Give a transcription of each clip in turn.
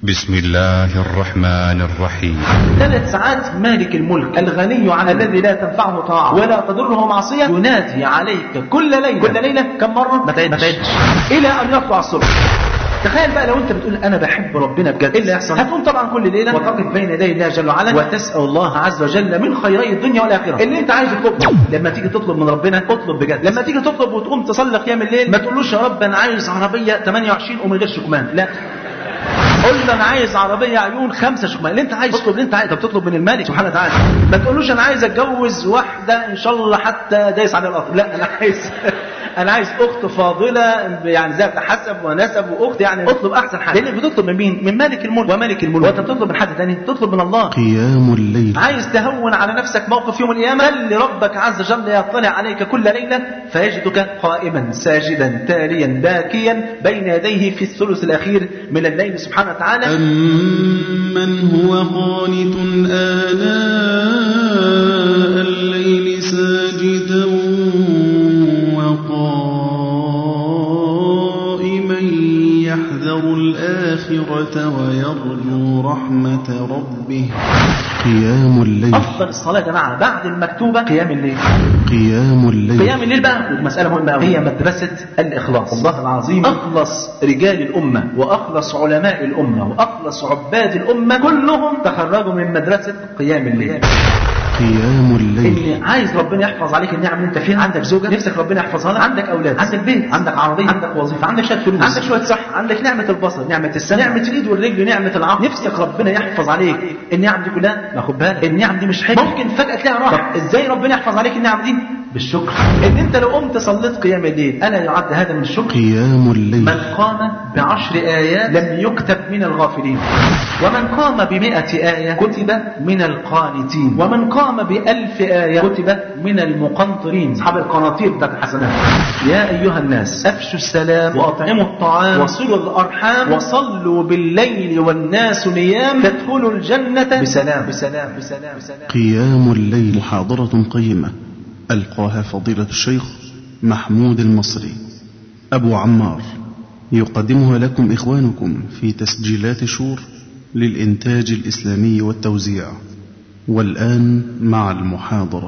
بسم الله الرحمن الرحيم ثلاث ساعات مالك الملك الغني عن الذي لا تنفعه طاعة ولا تضره معصية ينادي عليك كل ليلة كل ليلة كم مرة؟ ما تعدش إلى أن يطلع الصبح تخيل بقى لو انت بتقول انا بحب ربنا بجد ايه اللي يحصل هتقوم طبعا كل ليله وتقف بين يدي الله جل وعلا وتسال الله عز وجل من خيري الدنيا والاخره اللي انت عايز تطلبه لما تيجي تطلب من ربنا اطلب بجد لما تيجي تطلب وتقوم تصلي قيام الليل ما تقولوش يا رب انا عايز عربيه 28 ومن غير شكمان لا قول له انا عايز عربيه عيون خمسه شكمان اللي انت عايز اطلب اللي انت عايز طب تطلب من الملك سبحانه وتعالى ما تقولوش انا عايز اتجوز واحده ان شاء الله حتى دايس على الارض لا انا عايز انا عايز اخت فاضله يعني ذات حسب ونسب واخت يعني اطلب احسن حاجه لانك بتطلب من مين من مالك الملك وملك الملك وانت بتطلب من حد تاني تطلب من الله قيام الليل عايز تهون على نفسك موقف يوم القيامة خلي ربك عز وجل يطلع عليك كل ليلة فيجدك قائما ساجدا تاليا باكيا بين يديه في الثلث الأخير من الليل سبحانه وتعالى أمن هو قانت آناء الليل ساجدا وقائما يحذر الآخرة ويرجو رحمة ربه قيام الليل أفضل الصلاة يا جماعة بعد المكتوبة قيام الليل قيام الليل قيام الليل بقى مسألة مهمة أوي هي مدرسة الإخلاص والله العظيم أخلص رجال الأمة وأخلص علماء الأمة وأخلص عباد الأمة كلهم تخرجوا من مدرسة قيام الليل قيام الليل ان عايز ربنا يحفظ عليك النعم اللي انت فيها عندك زوجه نفسك ربنا يحفظها لك عندك اولاد عندك بيت عندك عربيه عندك وظيفه عندك شويه فلوس عندك شويه صحه عندك نعمه البصر نعمه السمع نعمه اليد والرجل نعمه العقل نفسك ربنا يحفظ عليك النعم دي كلها ما خد بالك النعم دي مش حلوه ممكن فجاه تلاقيها راحت طب ازاي ربنا يحفظ عليك النعم دي بالشكر ان انت لو قمت صليت قيام الليل الا يعد هذا من الشكر قيام الليل من قام بعشر آيات لم يكتب من الغافلين ومن قام بمئة آية كتب من القانتين ومن قام بألف آية كتب من المقنطرين أصحاب القناطير بتاعت الحسنات يا أيها الناس أفشوا السلام وأطعموا الطعام وصلوا الأرحام وصلوا بالليل والناس نيام تدخلوا الجنة بسلام بسلام بسلام بسلام قيام الليل محاضرة قيمة ألقاها فضيلة الشيخ محمود المصري أبو عمار يقدمها لكم إخوانكم في تسجيلات شور للإنتاج الإسلامي والتوزيع والآن مع المحاضرة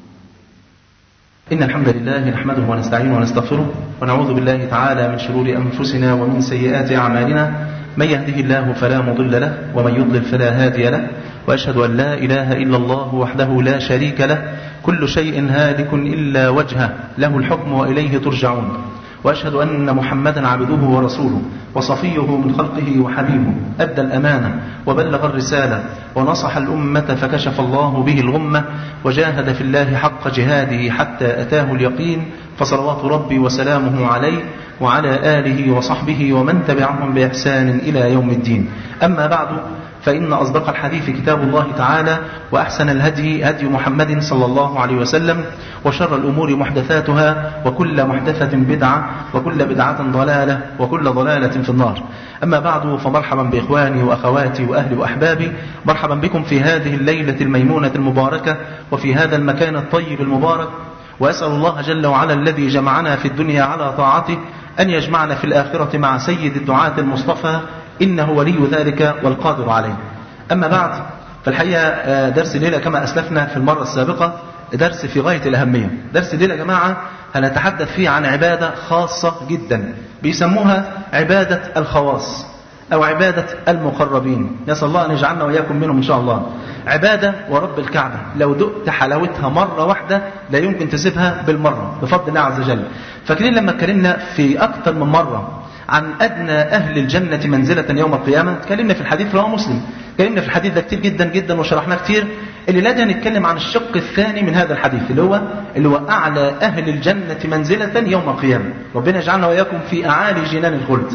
إن الحمد لله نحمده ونستعينه ونستغفره ونعوذ بالله تعالى من شرور أنفسنا ومن سيئات أعمالنا من يهده الله فلا مضل له ومن يضلل فلا هادي له وأشهد أن لا إله إلا الله وحده لا شريك له كل شيء هالك إلا وجهه له الحكم وإليه ترجعون وأشهد أن محمدا عبده ورسوله وصفيه من خلقه وحبيبه أدى الأمانة وبلغ الرسالة ونصح الأمة فكشف الله به الغمة وجاهد في الله حق جهاده حتى أتاه اليقين فصلوات ربي وسلامه عليه وعلى آله وصحبه ومن تبعهم بإحسان إلى يوم الدين أما بعد فإن أصدق الحديث كتاب الله تعالى وأحسن الهدي هدي محمد صلى الله عليه وسلم وشر الأمور محدثاتها وكل محدثة بدعة وكل بدعة ضلالة وكل ضلالة في النار أما بعد فمرحبا بإخواني وأخواتي وأهلي وأحبابي مرحبا بكم في هذه الليلة الميمونة المباركة وفي هذا المكان الطيب المبارك وأسأل الله جل وعلا الذي جمعنا في الدنيا على طاعته أن يجمعنا في الآخرة مع سيد الدعاة المصطفى إنه ولي ذلك والقادر عليه أما بعد فالحقيقة درس الليلة كما أسلفنا في المرة السابقة درس في غاية الأهمية درس الليلة يا جماعة هنتحدث فيه عن عبادة خاصة جدا بيسموها عبادة الخواص أو عبادة المقربين نسأل الله أن يجعلنا وإياكم منهم إن شاء الله عبادة ورب الكعبة لو دقت حلاوتها مرة واحدة لا يمكن تسيبها بالمرة بفضل الله عز وجل فاكرين لما اتكلمنا في أكثر من مرة عن أدنى أهل الجنة منزلة يوم القيامة اتكلمنا في الحديث رواه مسلم اتكلمنا في الحديث ده كتير جدا جدا وشرحناه كتير اللي لا نتكلم عن الشق الثاني من هذا الحديث اللي هو اللي هو أعلى أهل الجنة منزلة يوم القيامة ربنا يجعلنا وإياكم في أعالي جنان الخلد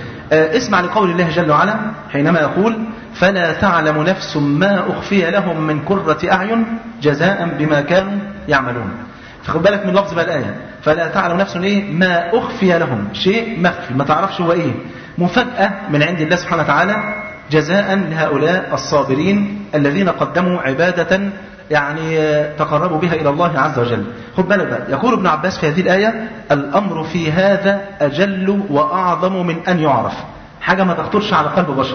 اسمع لقول الله جل وعلا حينما يقول فلا تعلم نفس ما أخفي لهم من كرة أعين جزاء بما كانوا يعملون فخد بالك من لفظ بقى الآية فلا تعلم نفس إيه ما أخفي لهم شيء مخفي ما تعرفش هو إيه مفاجأة من عند الله سبحانه وتعالى جزاء لهؤلاء الصابرين الذين قدموا عبادة يعني تقربوا بها إلى الله عز وجل خد بالك بقى يقول ابن عباس في هذه الآية الأمر في هذا أجل وأعظم من أن يعرف حاجة ما تخطرش على قلب بشر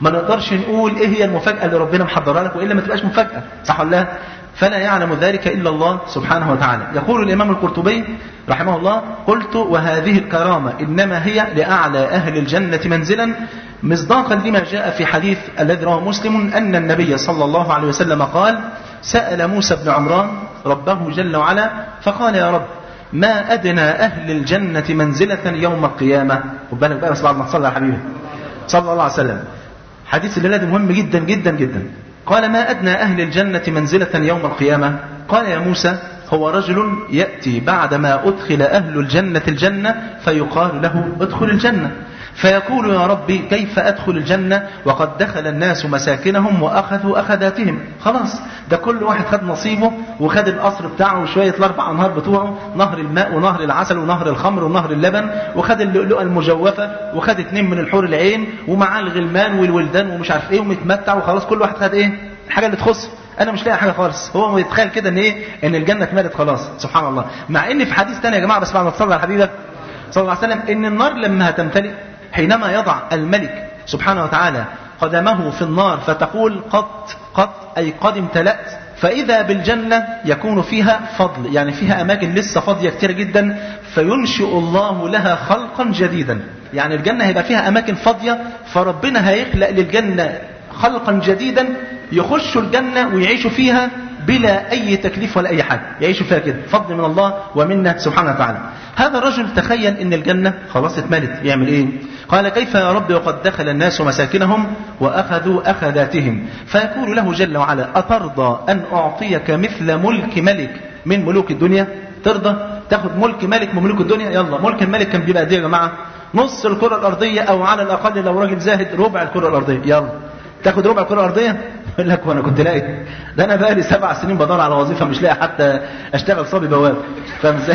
ما نقدرش نقول ايه هي المفاجاه اللي ربنا محضرها لك والا ما تبقاش مفاجاه صح ولا لا فلا يعلم ذلك الا الله سبحانه وتعالى يقول الامام القرطبي رحمه الله قلت وهذه الكرامه انما هي لاعلى اهل الجنه منزلا مصداقا لما جاء في حديث الذي رواه مسلم ان النبي صلى الله عليه وسلم قال سال موسى بن عمران ربه جل وعلا فقال يا رب ما أدنى أهل الجنة منزلة يوم القيامة خد بالك بقى بس بعد ما تصلي على حبيبي صلى الله عليه وسلم حديث الليلة ده مهم جدا جدا جدا قال ما أدنى أهل الجنة منزلة يوم القيامة قال يا موسى هو رجل يأتي بعدما أدخل أهل الجنة الجنة فيقال له ادخل الجنة فيقول يا ربي كيف أدخل الجنة وقد دخل الناس مساكنهم وأخذوا أخذاتهم خلاص ده كل واحد خد نصيبه وخد القصر بتاعه وشوية الأربع أنهار بتوعه نهر الماء ونهر العسل ونهر الخمر ونهر اللبن وخد اللؤلؤة المجوفة وخد اتنين من الحور العين ومعاه الغلمان والولدان ومش عارف ايه ومتمتع وخلاص كل واحد خد ايه الحاجة اللي تخصه انا مش لاقي حاجه خالص هو متخيل كده ان ايه ان الجنه اتملت خلاص سبحان الله مع ان في حديث تاني يا جماعه بس بعد ما تصلي على حبيبك صلى الله عليه وسلم ان النار لما هتمتلئ حينما يضع الملك سبحانه وتعالى قدمه في النار فتقول قد قد أي قد امتلأت فإذا بالجنة يكون فيها فضل يعني فيها أماكن لسه فاضية كتير جدا فينشئ الله لها خلقا جديدا يعني الجنة هيبقى فيها أماكن فاضية فربنا هيخلق للجنة خلقا جديدا يخشوا الجنة ويعيشوا فيها بلا أي تكليف ولا أي حاجة يعيشوا فيها كده فضل من الله ومنا سبحانه وتعالى هذا الرجل تخيل ان الجنة خلاص اتملت يعمل ايه قال كيف يا رب وقد دخل الناس مساكنهم واخذوا اخذاتهم فيقول له جل وعلا اترضى ان اعطيك مثل ملك ملك من ملوك الدنيا ترضى تاخد ملك ملك من ملوك الدنيا يلا ملك الملك كان بيبقى قد ايه يا جماعه نص الكره الارضيه او على الاقل لو راجل زاهد ربع الكره الارضيه يلا تاخد ربع الكره الارضيه يقول لك وانا كنت لاقي ده انا بقى لي سبع سنين بدور على وظيفه مش لاقي حتى اشتغل صبي بواب فاهم ازاي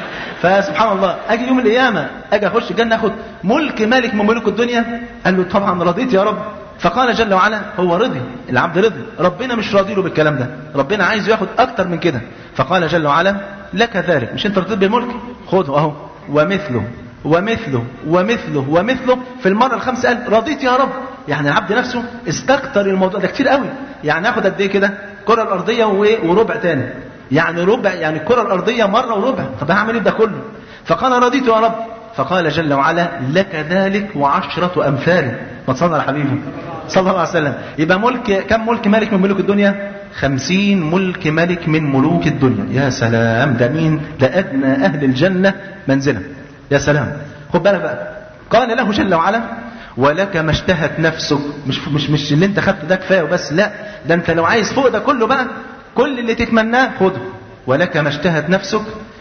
فسبحان الله اجي يوم القيامه اجي اخش الجنه اخد ملك ملك من ملوك الدنيا قال له طبعا رضيت يا رب فقال جل وعلا هو رضي العبد رضي ربنا مش راضي له بالكلام ده ربنا عايز ياخد اكتر من كده فقال جل وعلا لك ذلك مش انت رضيت بالملك خده اهو ومثله ومثله ومثله ومثله في المرة الخامسة قال رضيت يا رب يعني العبد نفسه استكتر الموضوع ده كتير قوي يعني اخد قد ايه كده الكرة الأرضية وربع تاني يعني ربع يعني الكرة الأرضية مرة وربع طب هعمل ايه ده كله فقال رضيت يا رب فقال جل وعلا لك ذلك وعشرة أمثاله ما تصلى على حبيبي صلى الله عليه وسلم يبقى ملك كم ملك ملك من ملوك الدنيا خمسين ملك ملك من ملوك الدنيا يا سلام ده مين ده أدنى أهل الجنة منزلا يا سلام خد بالك بقى قال له جل وعلا ولك ما اشتهت نفسك مش مش مش اللي انت خدته ده كفايه وبس لا ده انت لو عايز فوق ده كله بقى كل اللي تتمناه خده ولك ما اشتهت نفسك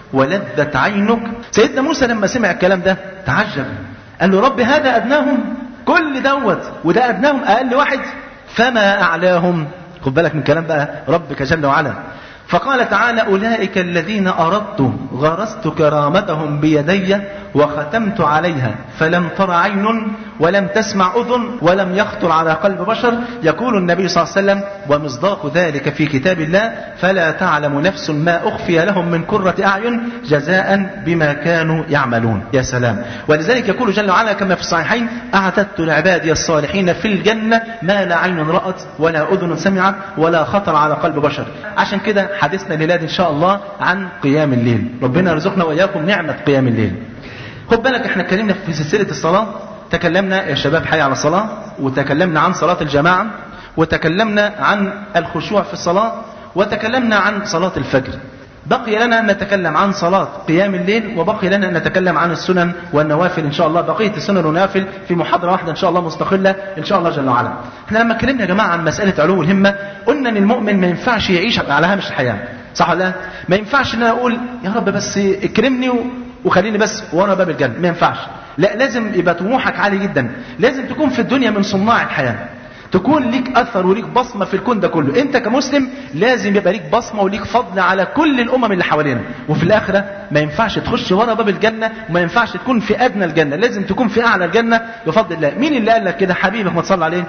ولذت عينك سيدنا موسى لما سمع الكلام ده تعجب قال له رب هذا ادناهم كل دوت وده ادناهم اقل واحد فما اعلاهم خد بالك من كلام بقى ربك جل وعلا فقال تعالى أولئك الذين أردت غرست كرامتهم بيدي وختمت عليها فلم تر عين ولم تسمع أذن ولم يخطر على قلب بشر يقول النبي صلى الله عليه وسلم ومصداق ذلك في كتاب الله فلا تعلم نفس ما أخفي لهم من كرة أعين جزاء بما كانوا يعملون يا سلام ولذلك يقول جل وعلا كما في الصحيحين أعددت لعبادي الصالحين في الجنة ما لا عين رأت ولا أذن سمعت ولا خطر على قلب بشر عشان كده حديثنا الليلة إن شاء الله عن قيام الليل ربنا يرزقنا وإياكم نعمة قيام الليل خد بالك احنا اتكلمنا في سلسلة الصلاة تكلمنا يا شباب حي على الصلاة وتكلمنا عن صلاة الجماعة وتكلمنا عن الخشوع في الصلاة وتكلمنا عن صلاة الفجر بقي لنا أن نتكلم عن صلاة قيام الليل وبقي لنا أن نتكلم عن السنن والنوافل إن شاء الله بقية السنن والنوافل في محاضرة واحدة إن شاء الله مستقلة إن شاء الله جل وعلا احنا لما اتكلمنا يا جماعة عن مسألة علو الهمة قلنا أن المؤمن ما ينفعش يعيش على هامش الحياة صح ولا لا؟ ما ينفعش ان انا اقول يا رب بس اكرمني وخليني بس وانا باب الجنه ما ينفعش لا لازم يبقى طموحك عالي جدا لازم تكون في الدنيا من صناع الحياه تكون ليك اثر وليك بصمه في الكون ده كله انت كمسلم لازم يبقى ليك بصمه وليك فضل على كل الامم اللي حوالينا وفي الاخره ما ينفعش تخش ورا باب الجنه وما ينفعش تكون في ادنى الجنه لازم تكون في اعلى الجنه بفضل الله مين اللي قال لك كده حبيبك ما تصلي عليه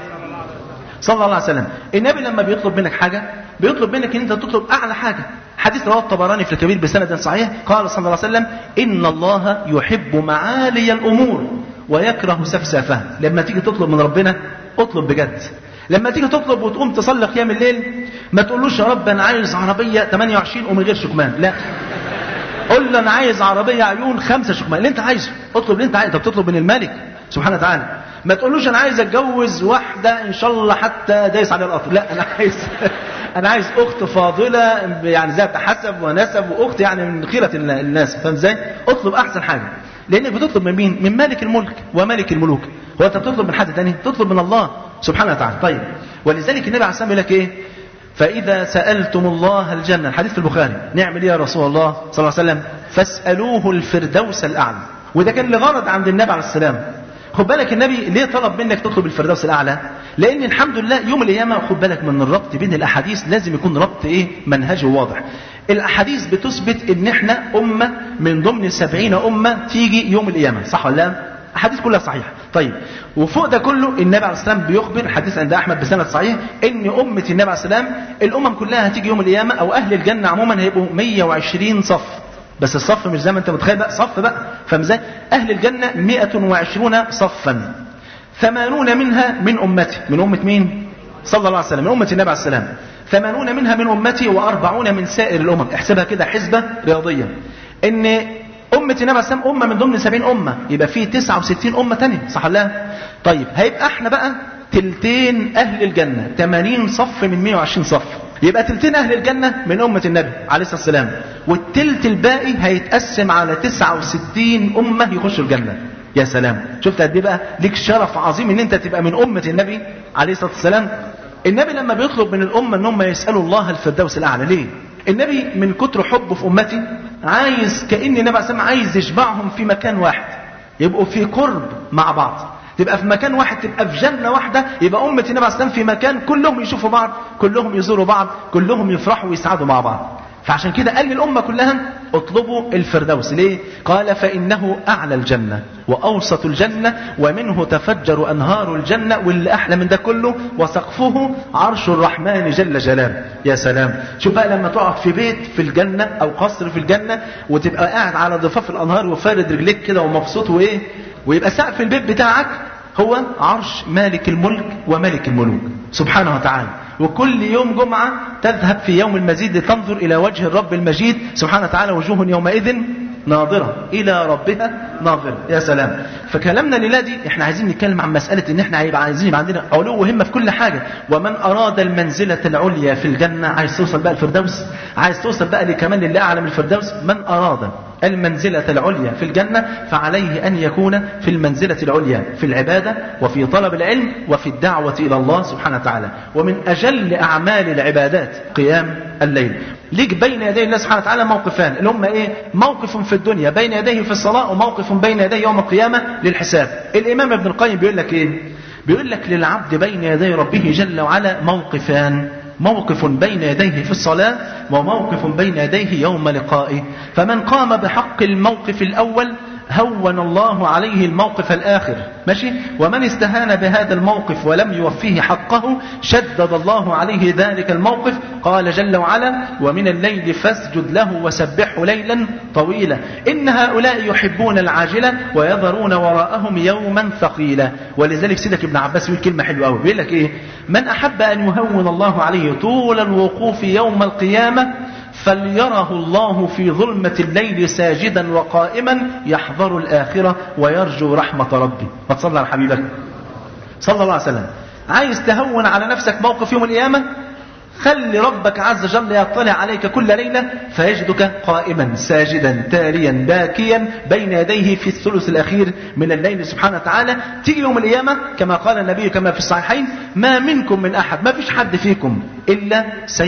صلى الله عليه وسلم النبي لما بيطلب منك حاجه بيطلب منك ان انت تطلب اعلى حاجه حديث رواه الطبراني في الكبير بسند صحيح قال صلى الله عليه وسلم ان الله يحب معالي الامور ويكره سفسافها لما تيجي تطلب من ربنا اطلب بجد لما تيجي تطلب وتقوم تصلي قيام الليل ما تقولوش يا رب انا عايز عربيه 28 ومن غير شكمان لا قول له انا عايز عربيه عيون خمسه شكمان اللي انت عايزه اطلب اللي انت عايزه انت بتطلب من الملك سبحانه وتعالى ما تقولوش انا عايز اتجوز واحده ان شاء الله حتى دايس عليها القطر لا انا عايز انا عايز اخت فاضله يعني ذات حسب ونسب واخت يعني من خيره الناس فاهم ازاي اطلب احسن حاجه لانك بتطلب من مين من مالك الملك وملك الملوك هو انت بتطلب من حد تاني تطلب من الله سبحانه وتعالى طيب ولذلك النبي عليه الصلاه والسلام يقول لك ايه فإذا سألتم الله الجنة الحديث في البخاري نعمل إيه يا رسول الله صلى الله عليه وسلم فاسألوه الفردوس الأعلى وده كان لغرض عند النبي عليه السلام خد بالك النبي ليه طلب منك تطلب الفردوس الأعلى لأن الحمد لله يوم القيامة خد بالك من الربط بين الأحاديث لازم يكون ربط إيه منهجي واضح الأحاديث بتثبت إن إحنا أمة من ضمن سبعين أمة تيجي يوم القيامة صح ولا لا؟ أحاديث كلها صحيحة طيب وفوق ده كله النبي عليه السلام بيخبر حديث عند أحمد بسند صحيح إن أمة النبي عليه السلام الأمم كلها هتيجي يوم القيامة أو أهل الجنة عموما هيبقوا 120 صف بس الصف مش زي ما أنت متخيل بقى صف بقى فاهم ازاي؟ أهل الجنة 120 صفا ثمانون منها من أمتي من أمة مين؟ صلى الله عليه وسلم من أمة النبي عليه السلام ثمانون منها من أمتي وأربعون من سائر الأمم احسبها كده حسبة رياضية إن أمة النبي عليه السلام أمة من ضمن 70 أمة يبقى في 69 أمة تانية صح ولا لا؟ طيب هيبقى احنا بقى تلتين أهل الجنة 80 صف من 120 صف يبقى تلتين أهل الجنة من أمة النبي عليه الصلاة والسلام والتلت الباقي هيتقسم على 69 أمة يخشوا الجنة يا سلام شفت قد ايه بقى ليك شرف عظيم ان انت تبقى من أمة النبي عليه الصلاة والسلام النبي لما بيطلب من الأمة ان هم يسألوا الله الفردوس الأعلى ليه النبي من كتر حبه في أمتي عايز كأن النبي عليه الصلاة عايز يجمعهم في مكان واحد يبقوا في قرب مع بعض تبقى في مكان واحد تبقى في جنة واحدة يبقى أمة النبي عليه الصلاة في مكان كلهم يشوفوا بعض كلهم يزوروا بعض كلهم يفرحوا ويسعدوا مع بعض فعشان كده قال للأمة كلها اطلبوا الفردوس ليه؟ قال فإنه أعلى الجنة وأوسط الجنة ومنه تفجر أنهار الجنة واللي أحلى من ده كله وسقفه عرش الرحمن جل جلاله يا سلام شوف بقى لما تقعد في بيت في الجنة أو قصر في الجنة وتبقى قاعد على ضفاف الأنهار وفارد رجليك كده ومبسوط وإيه ويبقى سقف البيت بتاعك هو عرش مالك الملك وملك الملوك سبحانه وتعالى وكل يوم جمعة تذهب في يوم المزيد لتنظر إلى وجه الرب المجيد سبحانه وتعالى وجوه يومئذ ناظرة إلى ربها ناظرة يا سلام فكلامنا لله دي احنا عايزين نتكلم عن مسألة ان احنا هيبقى عايزين يبقى عندنا علو وهمة في كل حاجة ومن أراد المنزلة العليا في الجنة عايز توصل بقى الفردوس عايز توصل بقى لكمان لله أعلى من الفردوس من أراد المنزلة العليا في الجنة فعليه أن يكون في المنزلة العليا في العبادة وفي طلب العلم وفي الدعوة إلى الله سبحانه وتعالى ومن أجل أعمال العبادات قيام الليل ليك بين يدي الله سبحانه وتعالى موقفان اللي هم ايه موقف في الدنيا بين يديه في الصلاة وموقف بين يديه يوم القيامة للحساب الإمام ابن القيم بيقول لك ايه بيقول لك للعبد بين يدي ربه جل وعلا موقفان موقف بين يديه في الصلاة وموقف بين يديه يوم لقائه فمن قام بحق الموقف الأول هون الله عليه الموقف الآخر ماشي ومن استهان بهذا الموقف ولم يوفيه حقه شدد الله عليه ذلك الموقف قال جل وعلا ومن الليل فاسجد له وسبحه ليلا طويلا إن هؤلاء يحبون العاجلة ويذرون وراءهم يوما ثقيلا ولذلك سيدك ابن عباس يقول كلمة حلوة قوي بيقول لك إيه من أحب أن يهون الله عليه طول الوقوف يوم القيامة فليره الله في ظلمة الليل ساجدا وقائما يحذر الآخرة ويرجو رحمة ربي ما تصلى على حبيبك صلى الله عليه وسلم عايز تهون على نفسك موقف يوم القيامة خلي ربك عز وجل يطلع عليك كل ليلة فيجدك قائما ساجدا تاليا باكيا بين يديه في الثلث الأخير من الليل سبحانه وتعالى تيجي يوم القيامة كما قال النبي كما في الصحيحين ما منكم من أحد ما فيش حد فيكم إلا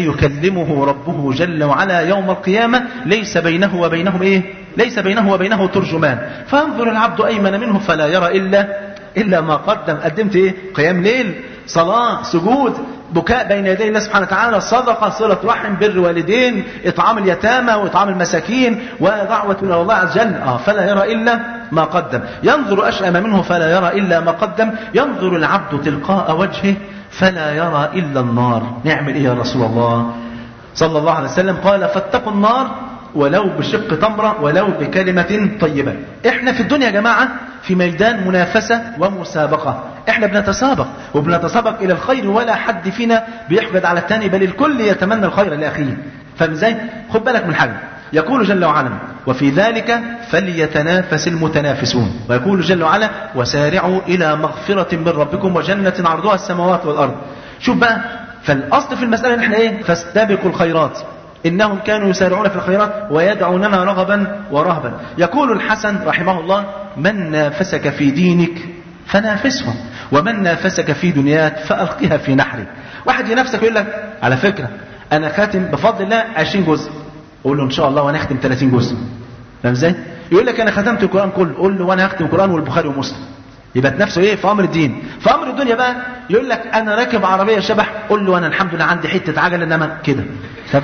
سيكلمه ربه جل وعلا يوم القيامة ليس بينه وبينهم إيه ليس بينه وبينه ترجمان فانظر العبد أيمن منه فلا يرى إلا إلا ما قدم قدمت إيه قيام ليل صلاة سجود بكاء بين يدي الله سبحانه وتعالى صدقة صلة رحم بر والدين إطعام اليتامى وإطعام المساكين ودعوة إلى الله عز وجل آه فلا يرى إلا ما قدم ينظر أشأم منه فلا يرى إلا ما قدم ينظر العبد تلقاء وجهه فلا يرى إلا النار نعمل إيه يا رسول الله صلى الله عليه وسلم قال فاتقوا النار ولو بشق تمرة ولو بكلمة طيبة احنا في الدنيا يا جماعة في ميدان منافسة ومسابقة احنا بنتسابق وبنتسابق الى الخير ولا حد فينا بيحقد على الثاني بل الكل يتمنى الخير لاخيه فاهم ازاي خد بالك من حاجه يقول جل وعلا وفي ذلك فليتنافس المتنافسون ويقول جل وعلا وسارعوا الى مغفره من ربكم وجنه عرضها السماوات والارض شوف بقى فالاصل في المساله ان احنا ايه فاستبقوا الخيرات إنهم كانوا يسارعون في الخيرات ويدعوننا رغبا ورهبا يقول الحسن رحمه الله من نافسك في دينك فنافسه ومن نافسك في دنياك فألقها في نحرك واحد ينافسك يقول لك على فكرة أنا خاتم بفضل الله 20 جزء قول له إن شاء الله وأنا أختم 30 جزء فاهم إزاي؟ يقول لك أنا ختمت القرآن كله قول له وأنا هختم القرآن والبخاري ومسلم يبقى نفسه ايه في امر الدين في امر الدنيا بقى يقول لك انا راكب عربيه شبح قول له انا الحمد لله عندي حته عجله انما كده طب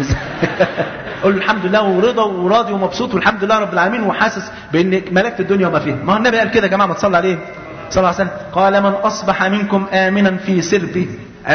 قول له الحمد لله ورضا وراضي ومبسوط والحمد لله رب العالمين وحاسس بان ملكت الدنيا وما فيها ما هو النبي قال كده يا جماعه ما تصلي عليه صلى الله عليه وسلم قال من اصبح منكم امنا في سربه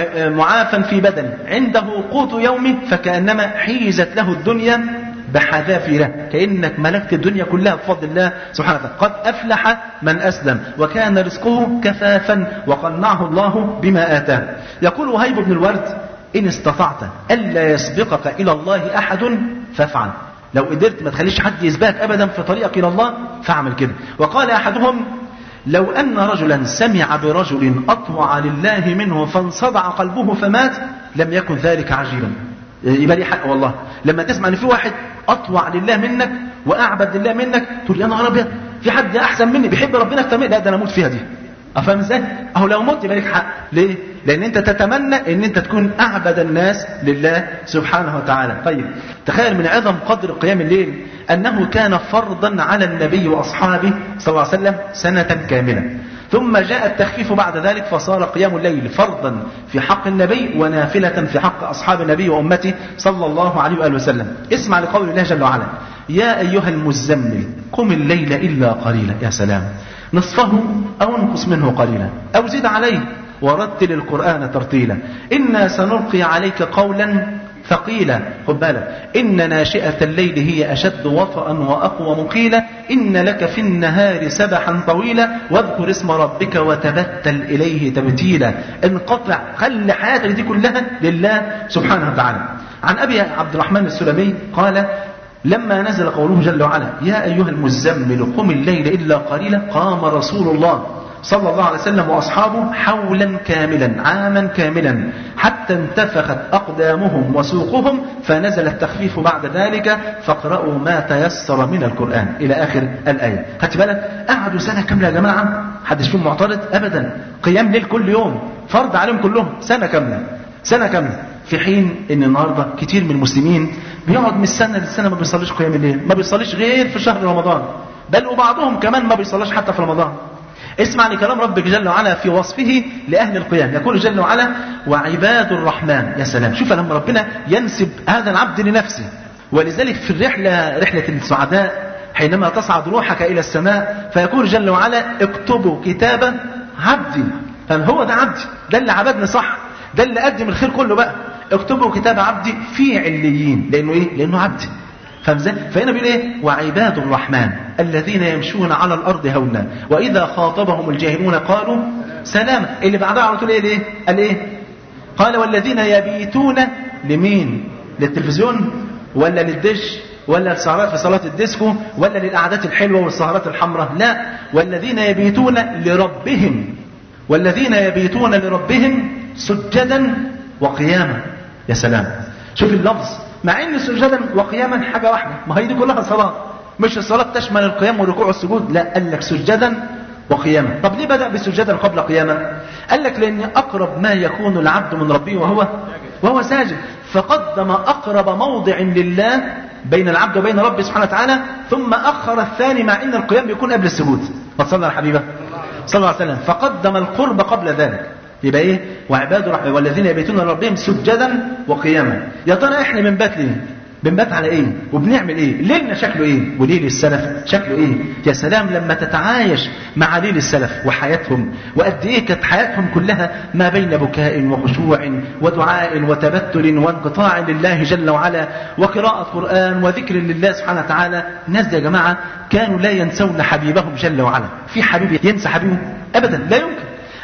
معافا في بدنه عنده قوت يومه فكانما حيزت له الدنيا بحذافيره كأنك ملكت الدنيا كلها بفضل الله سبحانه وتعالى قد أفلح من أسلم وكان رزقه كفافا وقنعه الله بما آتاه يقول وهيب بن الورد إن استطعت ألا يسبقك إلى الله أحد فافعل لو قدرت ما تخليش حد يسبقك أبدا في طريقك إلى الله فاعمل كده وقال أحدهم لو أن رجلا سمع برجل أطوع لله منه فانصدع قلبه فمات لم يكن ذلك عجيبا يبقى لي حق والله لما تسمع ان في واحد اطوع لله منك واعبد لله منك تقول يا نهار ابيض في حد احسن مني بيحب ربنا اكتر مني لا ده انا اموت فيها دي افهم ازاي اهو لو مت يبقى لك حق ليه لان انت تتمنى ان انت تكون اعبد الناس لله سبحانه وتعالى طيب تخيل من عظم قدر قيام الليل انه كان فرضا على النبي واصحابه صلى الله عليه وسلم سنه كامله ثم جاء التخفيف بعد ذلك فصار قيام الليل فرضا في حق النبي ونافلة في حق أصحاب النبي وأمته صلى الله عليه وآله وسلم اسمع لقول الله جل وعلا يا أيها المزمل قم الليل إلا قليلا يا سلام نصفه أو انقص منه قليلا أو زد عليه ورتل القرآن ترتيلا إنا سنلقي عليك قولا ثقيلة خد بالك إن ناشئة الليل هي أشد وطئا وأقوى مقيلة إن لك في النهار سبحا طويلا واذكر اسم ربك وتبتل إليه تبتيلا انقطع خلي حياتك دي كلها لله سبحانه وتعالى عن أبي عبد الرحمن السلمي قال لما نزل قوله جل وعلا يا أيها المزمل قم الليل إلا قليلا قام رسول الله صلى الله عليه وسلم وأصحابه حولا كاملا عاما كاملا حتى انتفخت أقدامهم وسوقهم فنزل التخفيف بعد ذلك فاقرأوا ما تيسر من القرآن إلى آخر الآية خدت بالك قعدوا سنة كاملة يا جماعة حدش فيهم معترض أبدا قيام ليل كل يوم فرض عليهم كلهم سنة كاملة سنة كاملة في حين ان النهارده كتير من المسلمين بيقعد من السنه للسنه ما بيصليش قيام الليل ما بيصليش غير في شهر رمضان بل وبعضهم كمان ما بيصليش حتى في رمضان اسمع لكلام ربك جل وعلا في وصفه لأهل القيام يقول جل وعلا وعباد الرحمن يا سلام شوف لما ربنا ينسب هذا العبد لنفسه ولذلك في الرحلة رحلة السعداء حينما تصعد روحك إلى السماء فيقول جل وعلا اكتبوا كتابا عبدي فهو ده عبدي ده اللي عبدني صح ده اللي قدم الخير كله بقى اكتبوا كتاب عبدي في عليين لأنه إيه؟ لأنه عبدي فاهم ازاي؟ فهنا بيقول ايه؟ وعباد الرحمن الذين يمشون على الارض هونا واذا خاطبهم الجاهلون قالوا سلام اللي بعدها على طول ايه ليه؟ قال ايه؟ قال والذين يبيتون لمين؟ للتلفزيون ولا للدش ولا السهرات في صلاة الديسكو ولا للقعدات الحلوة والسهرات الحمراء لا والذين يبيتون لربهم والذين يبيتون لربهم سجدا وقياما يا سلام شوف اللفظ مع ان سجدا وقياما حاجه واحده ما هي دي كلها صلاه مش الصلاه تشمل القيام والركوع والسجود لا قال لك سجدا وقياما طب ليه بدا بسجدا قبل قياما قال لك لان اقرب ما يكون العبد من ربه وهو وهو ساجد فقدم اقرب موضع لله بين العبد وبين ربه سبحانه وتعالى ثم اخر الثاني مع ان القيام بيكون قبل السجود فصلى على حبيبه صلى الله عليه وسلم فقدم القرب قبل ذلك يبقى ايه وعباد الرحمن والذين يبيتون لربهم سجدا وقياما يا ترى احنا بنبات ليه بنبات على ايه وبنعمل ايه ليلنا شكله ايه وليل السلف شكله ايه يا سلام لما تتعايش مع ليل السلف وحياتهم وقد ايه كانت حياتهم كلها ما بين بكاء وخشوع ودعاء وتبتل وانقطاع لله جل وعلا وقراءة قرآن وذكر لله سبحانه وتعالى الناس دي يا جماعة كانوا لا ينسون حبيبهم جل وعلا في حبيب ينسى حبيبه ابدا لا يمكن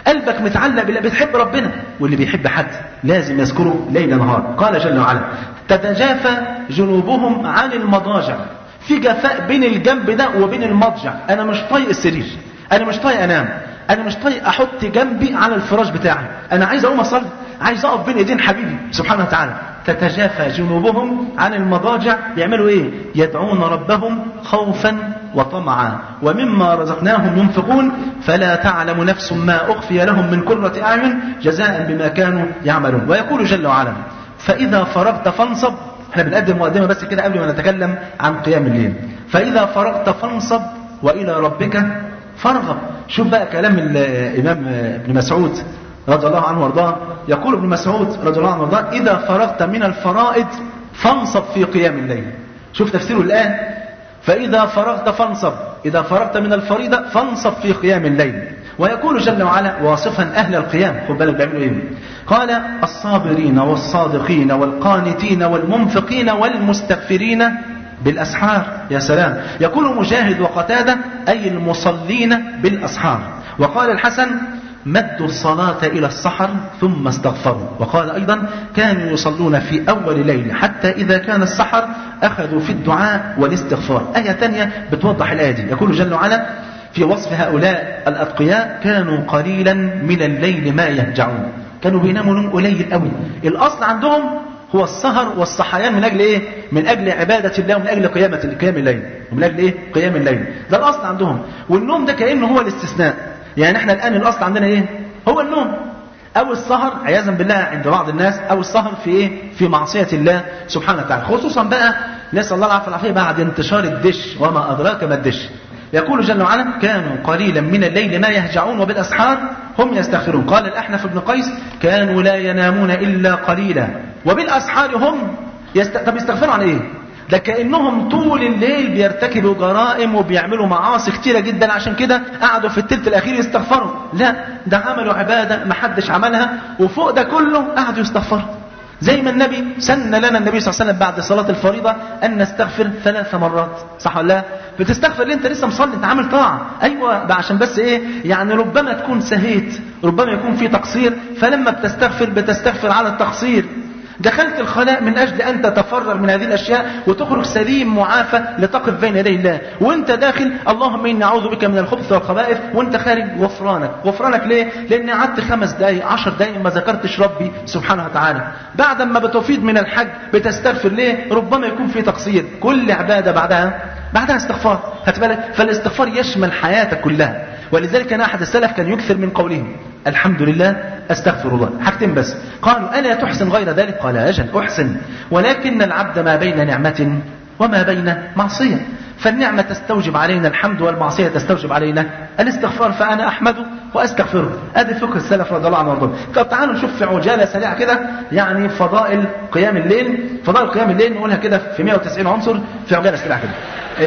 قلبك متعلق بالله بتحب ربنا واللي بيحب حد لازم يذكره ليل نهار قال جل وعلا تتجافى جنوبهم عن المضاجع في جفاء بين الجنب ده وبين المضجع انا مش طايق السرير انا مش طايق انام انا مش طايق احط جنبي على الفراش بتاعي انا عايز اقوم اصلي عايز اقف بين ايدين حبيبي سبحانه وتعالى تتجافى جنوبهم عن المضاجع يعملوا ايه يدعون ربهم خوفا وطمعا ومما رزقناهم ينفقون فلا تعلم نفس ما اخفي لهم من قرة اعين جزاء بما كانوا يعملون ويقول جل وعلا فاذا فرغت فانصب احنا بنقدم مقدمه بس كده قبل ما نتكلم عن قيام الليل فاذا فرغت فانصب والى ربك فارغب شوف بقى كلام الامام ابن مسعود رضي الله عنه وارضاه يقول ابن مسعود رضي الله عنه وارضاه اذا فرغت من الفرائض فانصب في قيام الليل شوف تفسيره الان فاذا فرغت فانصب اذا فرغت من الفريضه فانصب في قيام الليل ويقول جل وعلا واصفا اهل القيام خد بالك بيعملوا ايه قال الصابرين والصادقين والقانتين والمنفقين والمستغفرين بالاسحار يا سلام يقول مجاهد وقتاده اي المصلين بالاسحار وقال الحسن مدوا الصلاة إلى السحر ثم استغفروا وقال أيضا كانوا يصلون في أول ليل حتى إذا كان السحر أخذوا في الدعاء والاستغفار آية ثانية بتوضح الآية دي يقول جل وعلا في وصف هؤلاء الأتقياء كانوا قليلا من الليل ما يهجعون كانوا بيناموا نوم قليل قوي الأصل عندهم هو السهر والصحيان من أجل إيه؟ من أجل عبادة الله ومن أجل قيامة قيام الليل ومن أجل إيه؟ قيام الليل ده الأصل عندهم والنوم ده كأنه هو الاستثناء يعني احنا الآن الأصل عندنا إيه؟ هو النوم أو السهر عياذا بالله عند بعض الناس أو السهر في إيه؟ في معصية الله سبحانه وتعالى خصوصا بقى نسأل الله العافية والعافية بعد انتشار الدش وما أدراك ما الدش يقول جل وعلا كانوا قليلا من الليل ما يهجعون وبالأسحار هم يستغفرون قال الأحنف بن قيس كانوا لا ينامون إلا قليلا وبالأسحار هم يست... طب يستغفروا عن إيه ده كأنهم طول الليل بيرتكبوا جرائم وبيعملوا معاصي كتيرة جدا عشان كده قعدوا في التلت الأخير يستغفروا لا ده عملوا عبادة ما حدش عملها وفوق ده كله قعدوا يستغفروا زي ما النبي سن لنا النبي صلى الله عليه وسلم بعد صلاة الفريضة أن نستغفر ثلاث مرات صح ولا لا بتستغفر ليه انت لسه مصلي انت عامل طاعة ايوه بقى عشان بس ايه يعني ربما تكون سهيت ربما يكون في تقصير فلما بتستغفر بتستغفر على التقصير دخلت الخلاء من أجل أن تتفرغ من هذه الأشياء وتخرج سليم معافى لتقف بين يدي الله وانت داخل اللهم إني أعوذ بك من الخبث والخبائث وانت خارج غفرانك غفرانك ليه؟ لأن قعدت خمس دقايق عشر دقايق ما ذكرتش ربي سبحانه وتعالى بعد ما بتفيد من الحج بتستغفر ليه؟ ربما يكون في تقصير كل عبادة بعدها بعدها استغفار هتبالك فالاستغفار يشمل حياتك كلها ولذلك كان أحد السلف كان يكثر من قولهم الحمد لله أستغفر الله حاجتين بس قالوا ألا تحسن غير ذلك قال أجل أحسن ولكن العبد ما بين نعمة وما بين معصية فالنعمة تستوجب علينا الحمد والمعصية تستوجب علينا الاستغفار فأنا أحمده وأستغفره هذا فقه السلف رضي الله عنه وارضاه طب تعالوا نشوف في عجالة سريعة كده يعني فضائل قيام الليل فضائل قيام الليل نقولها كده في 190 عنصر في عجالة سريعة كده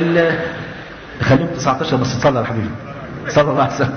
خليهم 19 بس تصلى على حبيبي صلى الله عليه وسلم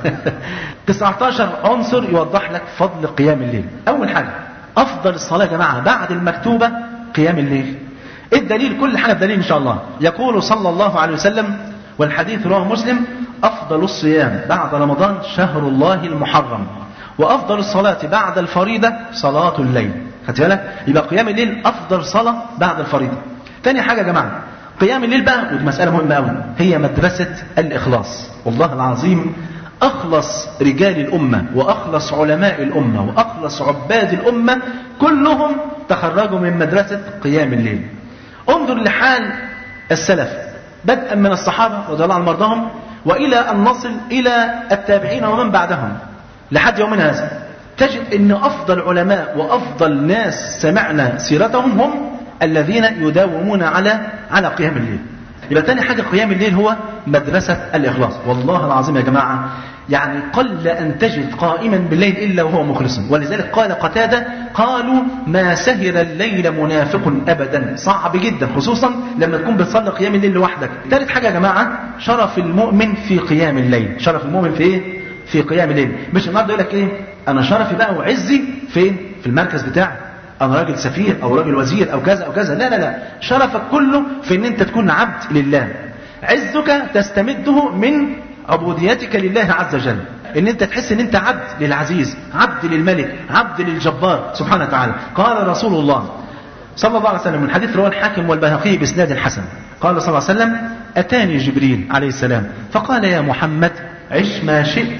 19 عنصر يوضح لك فضل قيام الليل اول حاجة افضل الصلاة يا جماعة بعد المكتوبة قيام الليل ايه الدليل كل حاجة بدليل ان شاء الله يقول صلى الله عليه وسلم والحديث رواه مسلم افضل الصيام بعد رمضان شهر الله المحرم وافضل الصلاة بعد الفريضة صلاة الليل خدت بالك يبقى قيام الليل افضل صلاة بعد الفريضة تاني حاجة يا جماعة قيام الليل بقى ودي مسألة مهمة قوي هي مدرسة الإخلاص والله العظيم أخلص رجال الأمة وأخلص علماء الأمة وأخلص عباد الأمة كلهم تخرجوا من مدرسة قيام الليل انظر لحال السلف بدءا من الصحابة رضي الله عنهم مرضاهم وإلى أن نصل إلى التابعين ومن بعدهم لحد يومنا هذا تجد أن أفضل علماء وأفضل ناس سمعنا سيرتهم هم الذين يداومون على على قيام الليل يبقى تاني حاجة قيام الليل هو مدرسة الإخلاص والله العظيم يا جماعة يعني قل أن تجد قائما بالليل إلا وهو مخلص ولذلك قال قتادة قالوا ما سهر الليل منافق أبدا صعب جدا خصوصا لما تكون بتصلي قيام الليل لوحدك ثالث حاجة يا جماعة شرف المؤمن في قيام الليل شرف المؤمن في إيه؟ في قيام الليل مش النهارده يقول لك إيه أنا شرفي بقى وعزي فين في المركز بتاعي أنا راجل سفير أو راجل وزير أو كذا أو كذا لا لا لا شرفك كله في أن أنت تكون عبد لله عزك تستمده من عبوديتك لله عز وجل ان انت تحس ان انت عبد للعزيز عبد للملك عبد للجبار سبحانه وتعالى قال رسول الله صلى الله عليه وسلم من حديث رواه الحاكم والبيهقي باسناد حسن قال صلى الله عليه وسلم اتاني جبريل عليه السلام فقال يا محمد عش ما شئت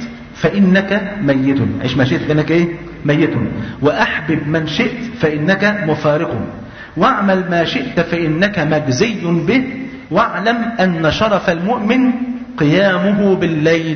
فانك ميت عش ما شئت فانك ايه ميت واحبب من شئت فانك مفارق واعمل ما شئت فانك مجزي به واعلم ان شرف المؤمن قيامه بالليل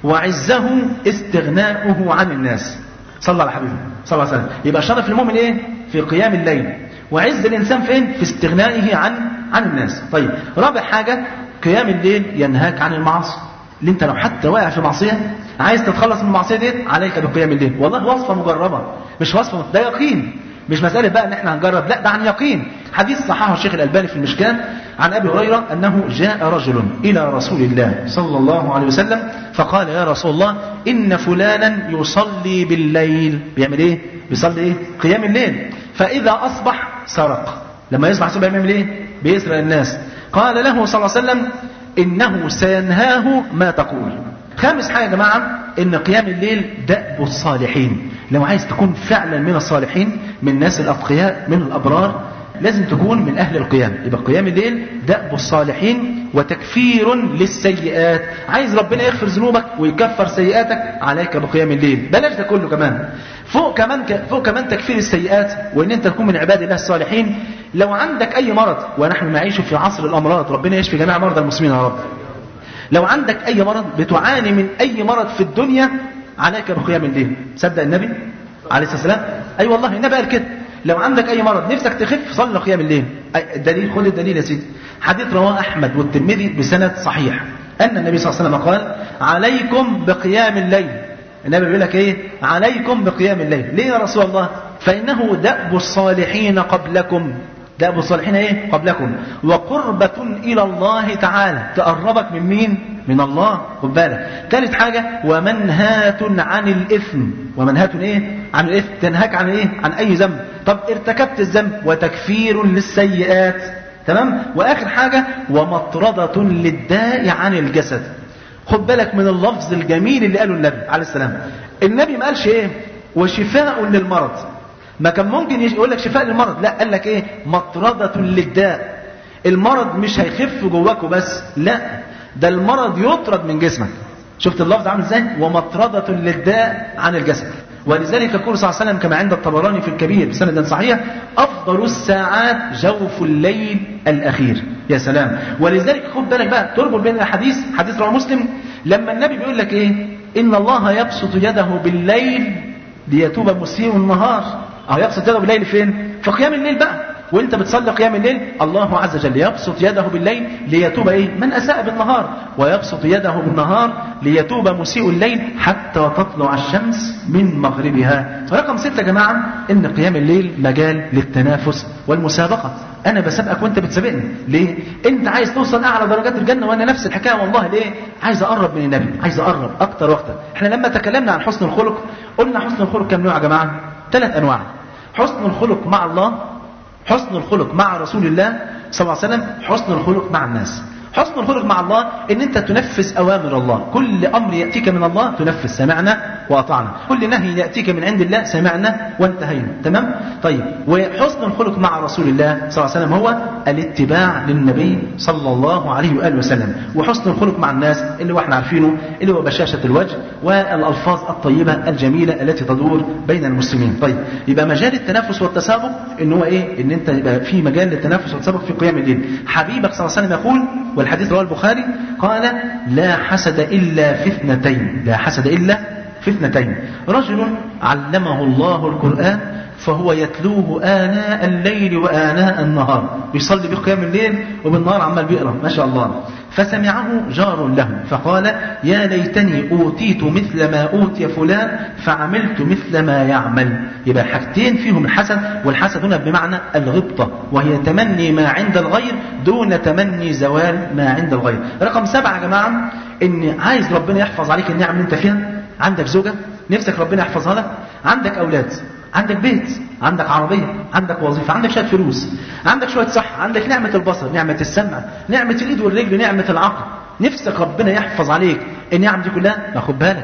وعزه استغناؤه عن الناس صلى على حبيبه صلى الله عليه وسلم يبقى شرف المؤمن ايه في قيام الليل وعز الانسان فين في استغنائه عن عن الناس طيب رابع حاجه قيام الليل ينهاك عن المعاصي اللي انت لو حتى واقع في معصيه عايز تتخلص من المعصيه ديت عليك بقيام الليل والله وصفه مجربه مش وصفه ده يقين مش مسألة بقى ان احنا هنجرب لا ده عن يقين حديث صححه الشيخ الألباني في المشكاة عن أبي هريرة أنه جاء رجل إلى رسول الله صلى الله عليه وسلم فقال يا رسول الله إن فلانا يصلي بالليل بيعمل إيه بيصلي إيه قيام الليل فإذا أصبح سرق لما يصبح الصبح بيعمل إيه بيسرق الناس قال له صلى الله عليه وسلم إنه سينهاه ما تقول خامس حاجة يا جماعة إن قيام الليل دأب الصالحين لو عايز تكون فعلا من الصالحين من الناس الأتقياء من الأبرار لازم تكون من أهل القيام يبقى قيام الليل دأب الصالحين وتكفير للسيئات عايز ربنا يغفر ذنوبك ويكفر سيئاتك عليك بقيام الليل بلاش ده كله كمان فوق كمان فوق كمان تكفير السيئات وان انت تكون من عباد الله الصالحين لو عندك اي مرض ونحن نعيش في عصر الامراض ربنا يشفي جميع مرضى المسلمين يا رب لو عندك اي مرض بتعاني من اي مرض في الدنيا عليك بقيام الليل صدق النبي عليه الصلاه والسلام اي أيوة والله النبي قال كده لو عندك اي مرض نفسك تخف صلي قيام الليل الدليل خد الدليل يا سيدي حديث رواه احمد والترمذي بسند صحيح ان النبي صلى الله عليه وسلم قال عليكم بقيام الليل النبي بيقول لك ايه عليكم بقيام الليل ليه يا رسول الله فانه دأب الصالحين قبلكم دأب الصالحين ايه قبلكم وقربة الى الله تعالى تقربك من مين من الله خد بالك ثالث حاجة ومنهاة عن الإثم ومنهاة ايه عن الإثم تنهاك عن ايه عن أي ذنب طب ارتكبت الذنب وتكفير للسيئات تمام وآخر حاجة ومطردة للداء عن الجسد خد بالك من اللفظ الجميل اللي قاله النبي عليه السلام النبي ما قالش ايه وشفاء للمرض ما كان ممكن يقول لك شفاء للمرض لا قال لك ايه مطردة للداء المرض مش هيخف جواكوا بس لا ده المرض يطرد من جسمك شفت اللفظ عامل ازاي ومطردة للداء عن الجسد ولذلك يقول صلى الله عليه وسلم كما عند الطبراني في الكبير بسند صحيح افضل الساعات جوف الليل الاخير يا سلام ولذلك خد بالك بقى تربط بين الاحاديث حديث رواه مسلم لما النبي بيقول لك ايه ان الله يبسط يده بالليل ليتوب مسيء النهار اهو يبسط يده بالليل فين في قيام الليل بقى وانت بتصلي قيام الليل الله عز وجل يبسط يده بالليل ليتوب ايه من اساء بالنهار ويبسط يده بالنهار ليتوب مسيء الليل حتى تطلع الشمس من مغربها رقم ستة يا جماعة ان قيام الليل مجال للتنافس والمسابقة انا بسابقك وانت بتسابقني ليه انت عايز توصل اعلى درجات الجنة وانا نفس الحكاية والله ليه عايز اقرب من النبي عايز اقرب اكتر واكتر احنا لما تكلمنا عن حسن الخلق قلنا حسن الخلق كم نوع يا جماعة ثلاث انواع حسن الخلق مع الله حسن الخلق مع رسول الله صلى الله عليه وسلم حسن الخلق مع الناس حسن الخلق مع الله ان انت تنفذ اوامر الله كل امر ياتيك من الله تنفذ سمعنا واطعنا كل نهي ياتيك من عند الله سمعنا وانتهينا تمام طيب وحسن الخلق مع رسول الله صلى الله عليه وسلم هو الاتباع للنبي صلى الله عليه واله وسلم وحسن الخلق مع الناس اللي هو احنا عارفينه اللي هو بشاشه الوجه والالفاظ الطيبه الجميله التي تدور بين المسلمين طيب يبقى مجال التنافس والتسابق ان هو ايه ان انت يبقى في مجال للتنافس والتسابق في قيام الليل حبيبك صلى الله عليه وسلم يقول والحديث رواه البخاري قال لا حسد إلا في اثنتين لا حسد إلا في اثنتين رجل علمه الله القرآن فهو يتلوه آناء الليل وآناء النهار بيصلي بقيام الليل وبالنهار عمال بيقرأ ما شاء الله فسمعه جار له فقال يا ليتني أوتيت مثل ما أوتي فلان فعملت مثل ما يعمل يبقى حاجتين فيهم الحسد والحسد هنا بمعنى الغبطة وهي تمني ما عند الغير دون تمني زوال ما عند الغير رقم سبعة يا جماعة إن عايز ربنا يحفظ عليك النعم اللي أنت فيها عندك زوجة نفسك ربنا يحفظها لك عندك أولاد عندك بيت عندك عربية عندك وظيفة عندك شوية فلوس عندك شوية صحة عندك نعمة البصر نعمة السمع نعمة الإيد والرجل نعمة العقل نفسك ربنا يحفظ عليك النعم دي كلها خد بالك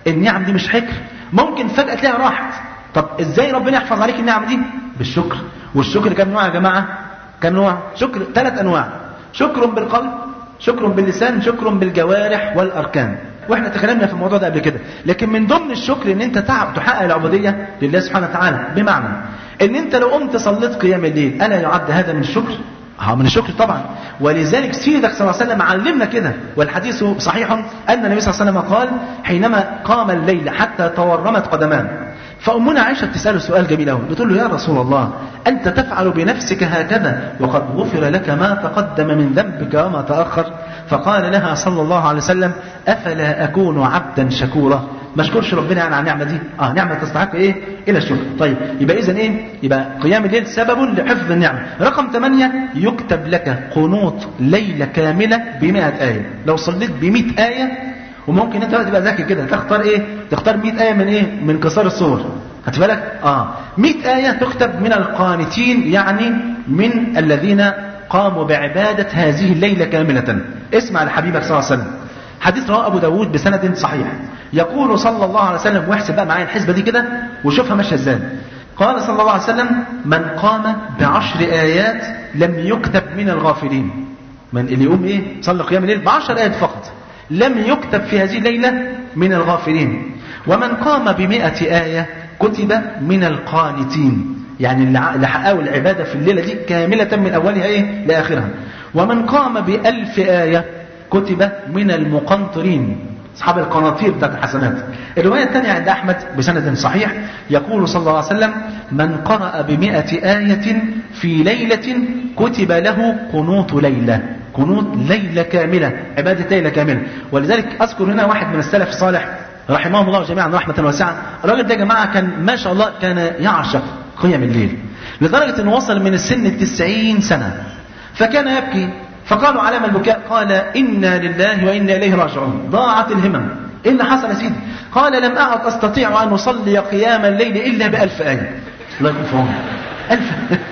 النعم دي مش حكر ممكن فجأة تلاقيها راحت طب ازاي ربنا يحفظ عليك النعم دي بالشكر والشكر كم نوع يا جماعة كم نوع شكر ثلاث انواع شكر بالقلب شكر باللسان شكر بالجوارح والاركان واحنا تكلمنا في الموضوع ده قبل كده لكن من ضمن الشكر ان انت تعب تحقق العبوديه لله سبحانه وتعالى بمعنى ان انت لو قمت صليت قيام الليل الا يعد هذا من الشكر اه من الشكر طبعا ولذلك سيدك صلى الله عليه وسلم علمنا كده والحديث صحيح ان النبي صلى الله عليه وسلم قال حينما قام الليل حتى تورمت قدمان فأمنا عائشة تسأله سؤال جميل أوي بتقول له يا رسول الله أنت تفعل بنفسك هكذا وقد غفر لك ما تقدم من ذنبك وما تأخر فقال لها صلى الله عليه وسلم أفلا أكون عبدا شكورا ما اشكرش ربنا يعني على النعمة دي اه نعمة تستحق ايه الى الشكر طيب يبقى اذا ايه يبقى قيام الليل سبب لحفظ النعمة رقم 8 يكتب لك قنوط ليلة كاملة ب آية لو صليت ب آية وممكن انت بقى تبقى ذكي كده تختار ايه تختار 100 آية من ايه من قصار الصور خدت بالك اه 100 آية تكتب من القانتين يعني من الذين قاموا بعبادة هذه الليلة كاملة اسمع لحبيبك صلى الله عليه وسلم حديث رواه أبو داود بسند صحيح يقول صلى الله عليه وسلم واحسب بقى معايا الحسبة دي كده وشوفها ماشية ازاي قال صلى الله عليه وسلم من قام بعشر آيات لم يكتب من الغافلين من اللي يقوم ايه صلى قيام الليل بعشر آيات فقط لم يكتب في هذه الليلة من الغافلين ومن قام بمئة آية كتب من القانتين يعني اللي حققوا العبادة في الليلة دي كاملة من أولها إيه لآخرها ومن قام بألف آية كتب من المقنطرين أصحاب القناطير بتاعت الحسنات الرواية الثانية عند أحمد بسند صحيح يقول صلى الله عليه وسلم من قرأ بمئة آية في ليلة كتب له قنوط ليلة قنوط ليلة كاملة عبادة ليلة كاملة ولذلك أذكر هنا واحد من السلف الصالح رحمهم الله جميعا رحمة واسعة الراجل ده يا جماعة كان ما شاء الله كان يعشق قيام الليل لدرجة أنه وصل من السن التسعين سنة فكان يبكي فقالوا علامة البكاء قال إنا لله وإنا إليه راجعون ضاعت الهمم إيه اللي حصل يا سيدي قال لم أعد أستطيع أن أصلي قيام الليل إلا بألف آية الله يكون في عمرك ألف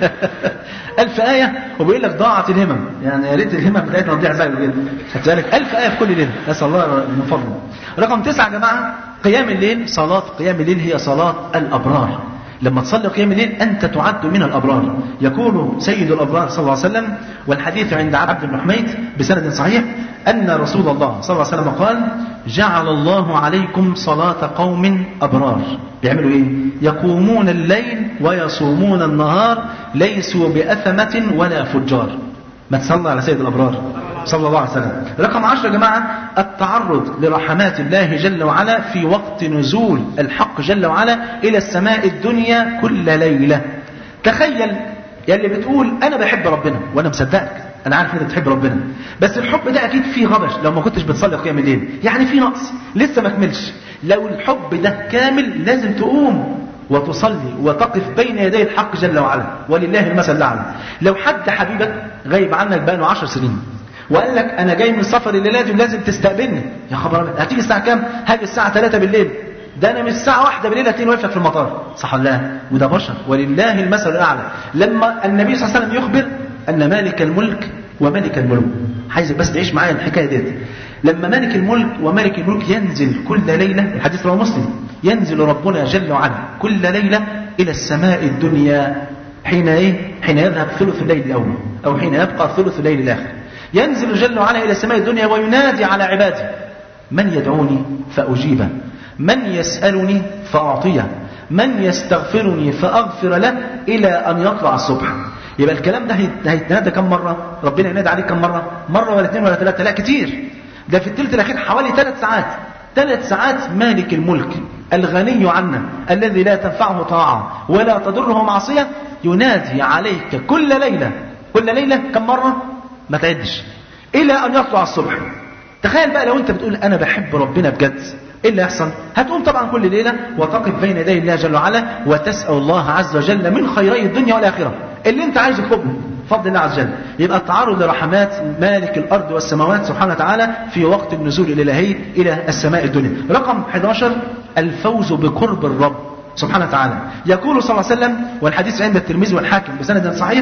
ألف آية وبيقول لك ضاعت الهمم يعني يا ريت الهمم بتاعتنا تضيع زي كده كذلك ألف آية في كل ليلة نسأل الله من فضله رقم تسعة يا جماعة قيام الليل صلاة قيام الليل هي صلاة الأبرار لما تصلي قيام الليل أنت تعد من الأبرار يقول سيد الأبرار صلى الله عليه وسلم والحديث عند عبد بن حميد بسند صحيح أن رسول الله صلى الله عليه وسلم قال جعل الله عليكم صلاة قوم أبرار بيعملوا إيه يقومون الليل ويصومون النهار ليسوا بأثمة ولا فجار ما تصلى على سيد الأبرار صلى الله عليه وسلم رقم عشر يا جماعة التعرض لرحمات الله جل وعلا في وقت نزول الحق جل وعلا إلى السماء الدنيا كل ليلة تخيل يا اللي بتقول أنا بحب ربنا وأنا مصدقك أنا عارف إنك بتحب ربنا بس الحب ده أكيد فيه غبش لو ما كنتش بتصلي قيام الليل يعني في نقص لسه ما كملش لو الحب ده كامل لازم تقوم وتصلي وتقف بين يدي الحق جل وعلا ولله المثل الأعلى لو حد حبيبك غايب عنك بقاله عشر سنين وقال لك انا جاي من سفر الليله دي ولازم تستقبلني يا خبر ابيض هتيجي الساعه كام هاجي الساعه 3 بالليل ده انا من الساعه 1 بالليل هتلاقيني واقف في المطار صح ولا لا وده بشر ولله المثل الاعلى لما النبي صلى الله عليه وسلم يخبر ان مالك الملك وملك الملوك عايزك بس تعيش معايا الحكايه ديت لما مالك الملك وملك الملك ينزل كل ليله الحديث رواه مسلم ينزل ربنا جل وعلا كل ليله الى السماء الدنيا حين ايه حين يذهب ثلث الليل الاول او حين يبقى ثلث الليل الاخر ينزل جل وعلا إلى السماء الدنيا وينادي على عباده من يدعوني فأجيبه من يسألني فأعطيه من يستغفرني فأغفر له إلى أن يطلع الصبح يبقى الكلام ده هيتنادى كم مرة ربنا ينادي عليك كم مرة مرة ولا اثنين ولا ثلاثة لا كتير ده في الثلث الأخير حوالي ثلاث ساعات ثلاث ساعات مالك الملك الغني عنا الذي لا تنفعه طاعة ولا تضره معصية ينادي عليك كل ليلة كل ليلة كم مرة ما تعدش الى ان يطلع الصبح تخيل بقى لو انت بتقول انا بحب ربنا بجد ايه اللي يحصل هتقوم طبعا كل ليله وتقف بين يدي الله جل وعلا وتسال الله عز وجل من خيري الدنيا والاخره اللي انت عايز تطلبه بفضل الله عز وجل يبقى التعرض لرحمات مالك الارض والسماوات سبحانه وتعالى في وقت النزول الالهي الى السماء الدنيا رقم 11 الفوز بقرب الرب سبحانه وتعالى يقول صلى الله عليه وسلم والحديث عند الترمذي والحاكم بسند صحيح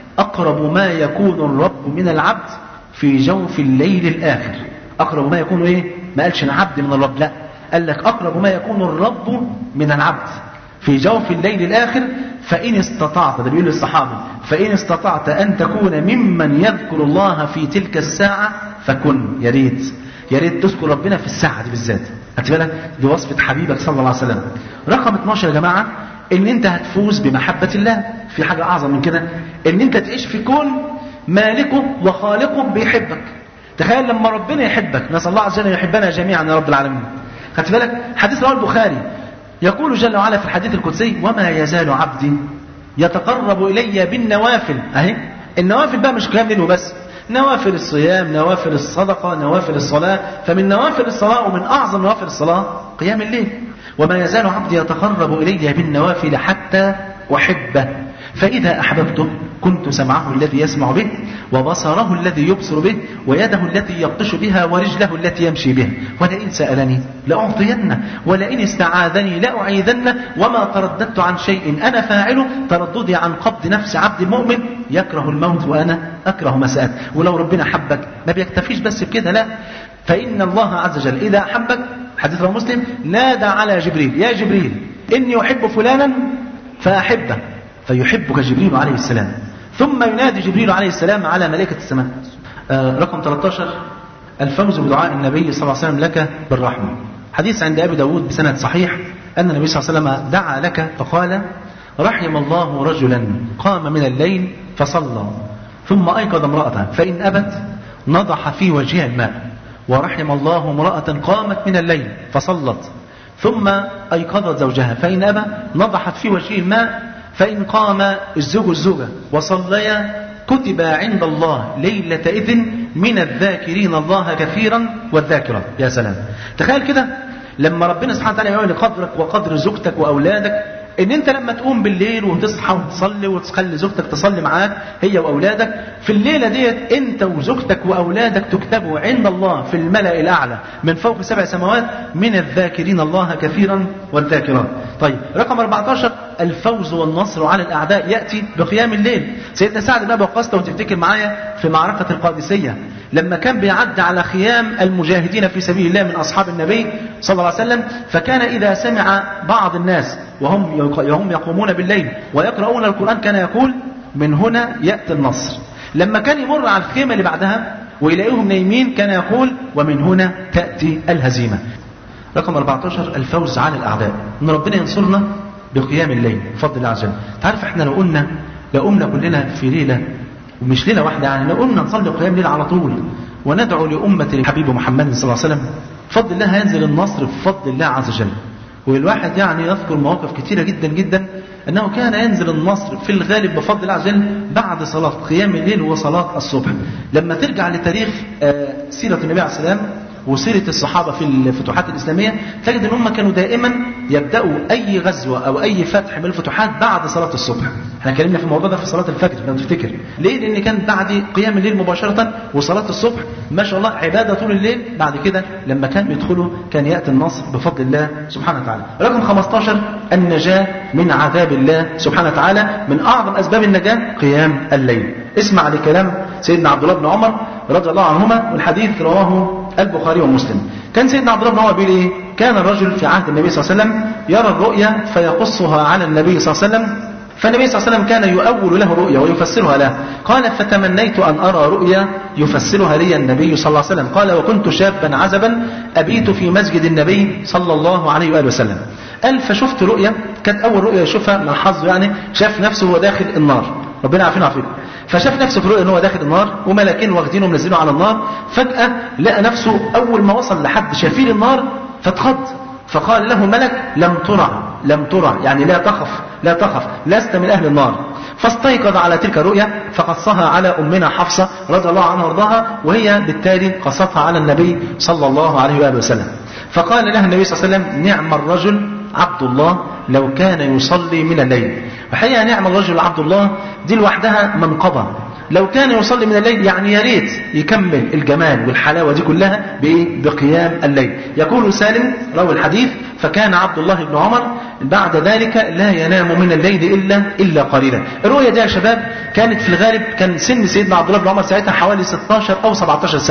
أقرب ما يكون الرب من العبد في جوف الليل الآخر أقرب ما يكون إيه ما قالش أنا عبد من الرب لا قال لك أقرب ما يكون الرب من العبد في جوف الليل الآخر فإن استطعت ده بيقول للصحابة فإن استطعت أن تكون ممن يذكر الله في تلك الساعة فكن يا ريت يا ريت تذكر ربنا في الساعة دي بالذات خدت بالك دي وصفة حبيبك صلى الله عليه وسلم رقم 12 يا جماعة ان انت هتفوز بمحبة الله في حاجة اعظم من كده ان انت تعيش في كون مالكه وخالقه بيحبك تخيل لما ربنا يحبك نسأل الله عز وجل يحبنا جميعا يا رب العالمين خدت بالك حديث رواه البخاري يقول جل وعلا في الحديث القدسي وما يزال عبدي يتقرب الي بالنوافل اهي النوافل بقى مش قيام ليل وبس نوافل الصيام نوافل الصدقة نوافل الصلاة فمن نوافل الصلاة ومن أعظم نوافل الصلاة قيام الليل وما يزال عبدي يتقرب إلي بالنوافل حتى أحبه فإذا أحببته كنت سمعه الذي يسمع به وبصره الذي يبصر به ويده التي يبطش بها ورجله التي يمشي بها ولئن سألني لأعطينه ولئن استعاذني لأعيذنه وما ترددت عن شيء أنا فاعله ترددي عن قبض نفس عبد المؤمن يكره الموت وأنا أكره مساءته ولو ربنا حبك ما بيكتفيش بس بكده لا فإن الله عز وجل إذا أحبك حديث رواه مسلم نادى على جبريل يا جبريل إني أحب فلانا فأحبه فيحبك جبريل عليه السلام ثم ينادي جبريل عليه السلام على ملائكة السماء آه رقم 13 الفوز بدعاء النبي صلى الله عليه وسلم لك بالرحمة حديث عند أبي داود بسند صحيح أن النبي صلى الله عليه وسلم دعا لك فقال رحم الله رجلا قام من الليل فصلى ثم أيقظ امرأته فإن أبت نضح في وجهها الماء ورحم الله امرأة قامت من الليل فصلت ثم أيقظت زوجها فإن أبى نضحت في وجهه الماء فإن قام الزوج الزوجة وصليا كتب عند الله ليلة إذن من الذاكرين الله كثيرا والذاكرات يا سلام تخيل كده لما ربنا سبحانه وتعالى يعلي قدرك وقدر زوجتك وأولادك ان انت لما تقوم بالليل وتصحى وتصلي وتخلي زوجتك تصلي معاك هي واولادك في الليله ديت انت وزوجتك واولادك تكتبوا عند الله في الملا الاعلى من فوق سبع سماوات من الذاكرين الله كثيرا والذاكرات طيب رقم 14 الفوز والنصر على الاعداء ياتي بقيام الليل سيدنا سعد بن ابي وقاص لو تفتكر معايا في معركه القادسيه لما كان بيعد على خيام المجاهدين في سبيل الله من اصحاب النبي صلى الله عليه وسلم فكان اذا سمع بعض الناس وهم وهم يقومون بالليل ويقرؤون القرآن كان يقول من هنا يأتي النصر لما كان يمر على الخيمة اللي بعدها ويلاقيهم نايمين كان يقول ومن هنا تأتي الهزيمة رقم 14 الفوز على الأعداء إن ربنا ينصرنا بقيام الليل بفضل الله عز وجل تعرف احنا لو قلنا لو قمنا كلنا في ليلة ومش ليلة واحدة يعني لو قلنا نصلي قيام ليل على طول وندعو لأمة الحبيب محمد صلى الله عليه وسلم بفضل الله هينزل النصر بفضل الله عز وجل والواحد يعني يذكر مواقف كثيرة جدا جدا أنه كان ينزل النصر في الغالب بفضل الله عز وجل بعد صلاة قيام الليل وصلاة الصبح لما ترجع لتاريخ سيرة النبي عليه السلام وسيرة الصحابة في الفتوحات الإسلامية تجد أن هم كانوا دائما يبدأوا أي غزوة أو أي فتح من الفتوحات بعد صلاة الصبح احنا اتكلمنا في الموضوع ده في صلاة الفجر لو تفتكر ليه لأن كان بعد قيام الليل مباشرة وصلاة الصبح ما شاء الله عبادة طول الليل بعد كده لما كان يدخلوا كان يأتي النصر بفضل الله سبحانه وتعالى رقم 15 النجاة من عذاب الله سبحانه وتعالى من أعظم أسباب النجاة قيام الليل اسمع لكلام سيدنا عبد الله بن عمر رضي الله عنهما والحديث رواه البخاري ومسلم كان سيدنا عبد الله بن عمر بيقول ايه كان الرجل في عهد النبي صلى الله عليه وسلم يرى الرؤيا فيقصها على النبي صلى الله عليه وسلم فالنبي صلى الله عليه وسلم كان يؤول له رؤيا ويفسرها له قال فتمنيت أن أرى رؤيا يفسرها لي النبي صلى الله عليه وسلم قال وكنت شابا عزبا أبيت في مسجد النبي صلى الله عليه وآله وسلم قال فشفت رؤيا كانت أول رؤيا يشوفها من حظه يعني شاف نفسه وهو داخل النار ربنا عارفين عارفين فشاف نفسه في رؤيا ان هو داخل النار وملاكين واخدينه ومنزلينه على النار فجأة لقى نفسه أول ما وصل لحد شفير النار فاتخض فقال له ملك لم ترع لم ترع يعني لا تخف لا تخف لست من أهل النار فاستيقظ على تلك الرؤيا فقصها على أمنا حفصة رضي الله عنها وارضاها وهي بالتالي قصتها على النبي صلى الله عليه وآله وسلم فقال لها النبي صلى الله عليه وسلم نعم الرجل عبد الله لو كان يصلي من الليل وحقيقة نعم الرجل عبد الله دي لوحدها منقبة لو كان يصلي من الليل يعني يا ريت يكمل الجمال والحلاوة دي كلها بإيه؟ بقيام الليل يقول سالم روى الحديث فكان عبد الله بن عمر بعد ذلك لا ينام من الليل إلا إلا قليلا الرؤية دي يا شباب كانت في الغالب كان سن سيدنا عبد الله بن عمر ساعتها حوالي 16 أو 17 سنة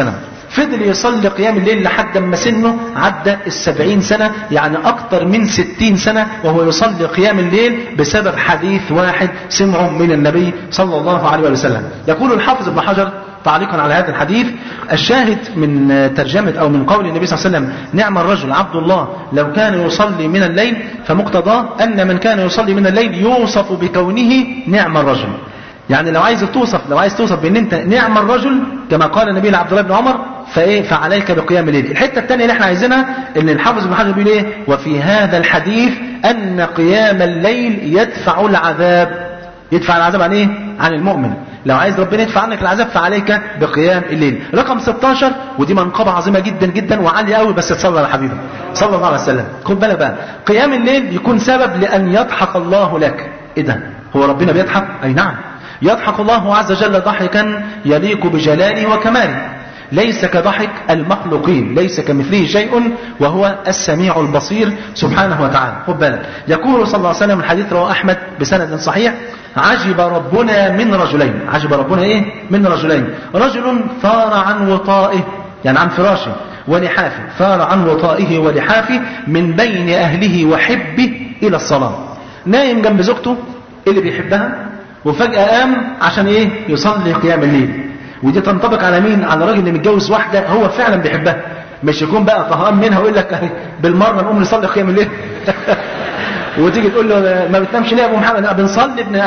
فضل يصلي قيام الليل لحد ما سنه عدى السبعين سنة يعني أكثر من ستين سنة وهو يصلي قيام الليل بسبب حديث واحد سمعه من النبي صلى الله عليه وسلم يقول الحافظ ابن حجر تعليقا على هذا الحديث الشاهد من ترجمة أو من قول النبي صلى الله عليه وسلم نعم الرجل عبد الله لو كان يصلي من الليل فمقتضاه أن من كان يصلي من الليل يوصف بكونه نعم الرجل يعني لو عايز توصف لو عايز توصف بان انت نعم الرجل كما قال النبي لعبد الله بن عمر فايه فعليك بقيام الليل الحته الثانيه اللي احنا عايزينها ان الحافظ ابن حجر بيقول ايه وفي هذا الحديث ان قيام الليل يدفع العذاب يدفع العذاب عن ايه عن المؤمن لو عايز ربنا يدفع عنك العذاب فعليك بقيام الليل رقم 16 ودي منقبة عظيمة جدا جدا وعالية قوي بس تصلى على حبيبك صلى الله عليه وسلم خد بالك بقى قيام الليل يكون سبب لأن يضحك الله لك ايه ده هو ربنا بيضحك اي نعم يضحك الله عز وجل ضحكا يليق بجلاله وكماله ليس كضحك المخلوقين ليس كمثله شيء وهو السميع البصير سبحانه وتعالى خد بالك يقول صلى الله عليه وسلم الحديث رواه أحمد بسند صحيح عجب ربنا من رجلين عجب ربنا ايه من رجلين رجل ثار عن وطائه يعني عن فراشه ولحافه ثار عن وطائه ولحافه من بين أهله وحبه إلى الصلاة نايم جنب زوجته اللي بيحبها وفجأة قام عشان ايه يصلي قيام الليل ودي تنطبق على مين على راجل اللي متجوز واحدة هو فعلا بيحبها مش يكون بقى طهقان منها ويقول لك بالمرة نقوم نصلي قيام الليل وتيجي تقول له ما بتنامش ليه يا ابو محمد لا بنصلي ابن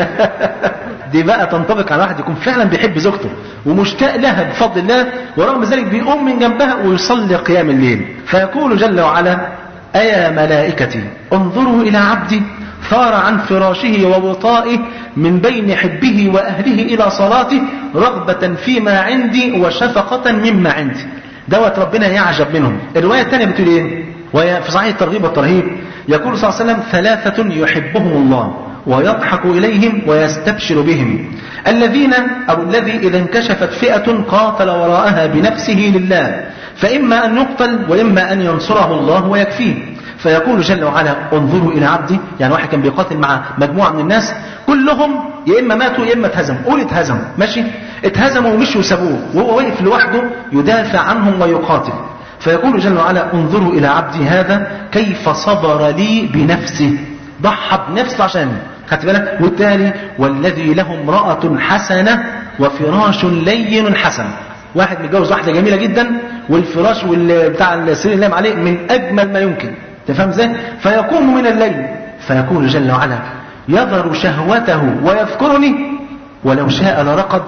دي بقى تنطبق على واحد يكون فعلا بيحب زوجته ومشتاق لها بفضل الله ورغم ذلك بيقوم من جنبها ويصلي قيام الليل فيقول جل وعلا أيا ملائكتي انظروا إلى عبدي ثار عن فراشه ووطائه من بين حبه وأهله إلى صلاته رغبة فيما عندي وشفقة مما عندي دوت ربنا يعجب منهم الرواية الثانية بتقول ايه وهي في صحيح الترغيب والترهيب يقول صلى الله عليه وسلم ثلاثة يحبهم الله ويضحك إليهم ويستبشر بهم الذين أو الذي إذا انكشفت فئة قاتل وراءها بنفسه لله فإما أن يقتل وإما أن ينصره الله ويكفيه فيقول جل وعلا انظروا إلى عبدي يعني واحد كان بيقاتل مع مجموعة من الناس كلهم يا إما ماتوا يا إما اتهزموا قول اتهزموا ماشي اتهزموا ومشوا وسابوه وهو واقف لوحده يدافع عنهم ويقاتل فيقول جل وعلا انظروا إلى عبدي هذا كيف صبر لي بنفسه ضحى بنفسه عشان خدت بالك والتالي والذي له امرأة حسنة وفراش لين حسن واحد متجوز واحدة جميلة جدا والفراش بتاع السرير اللي نام عليه من أجمل ما يمكن تفهم ازاي فيقوم من الليل فيقول جل وعلا يذر شهوته ويذكرني ولو شاء لرقد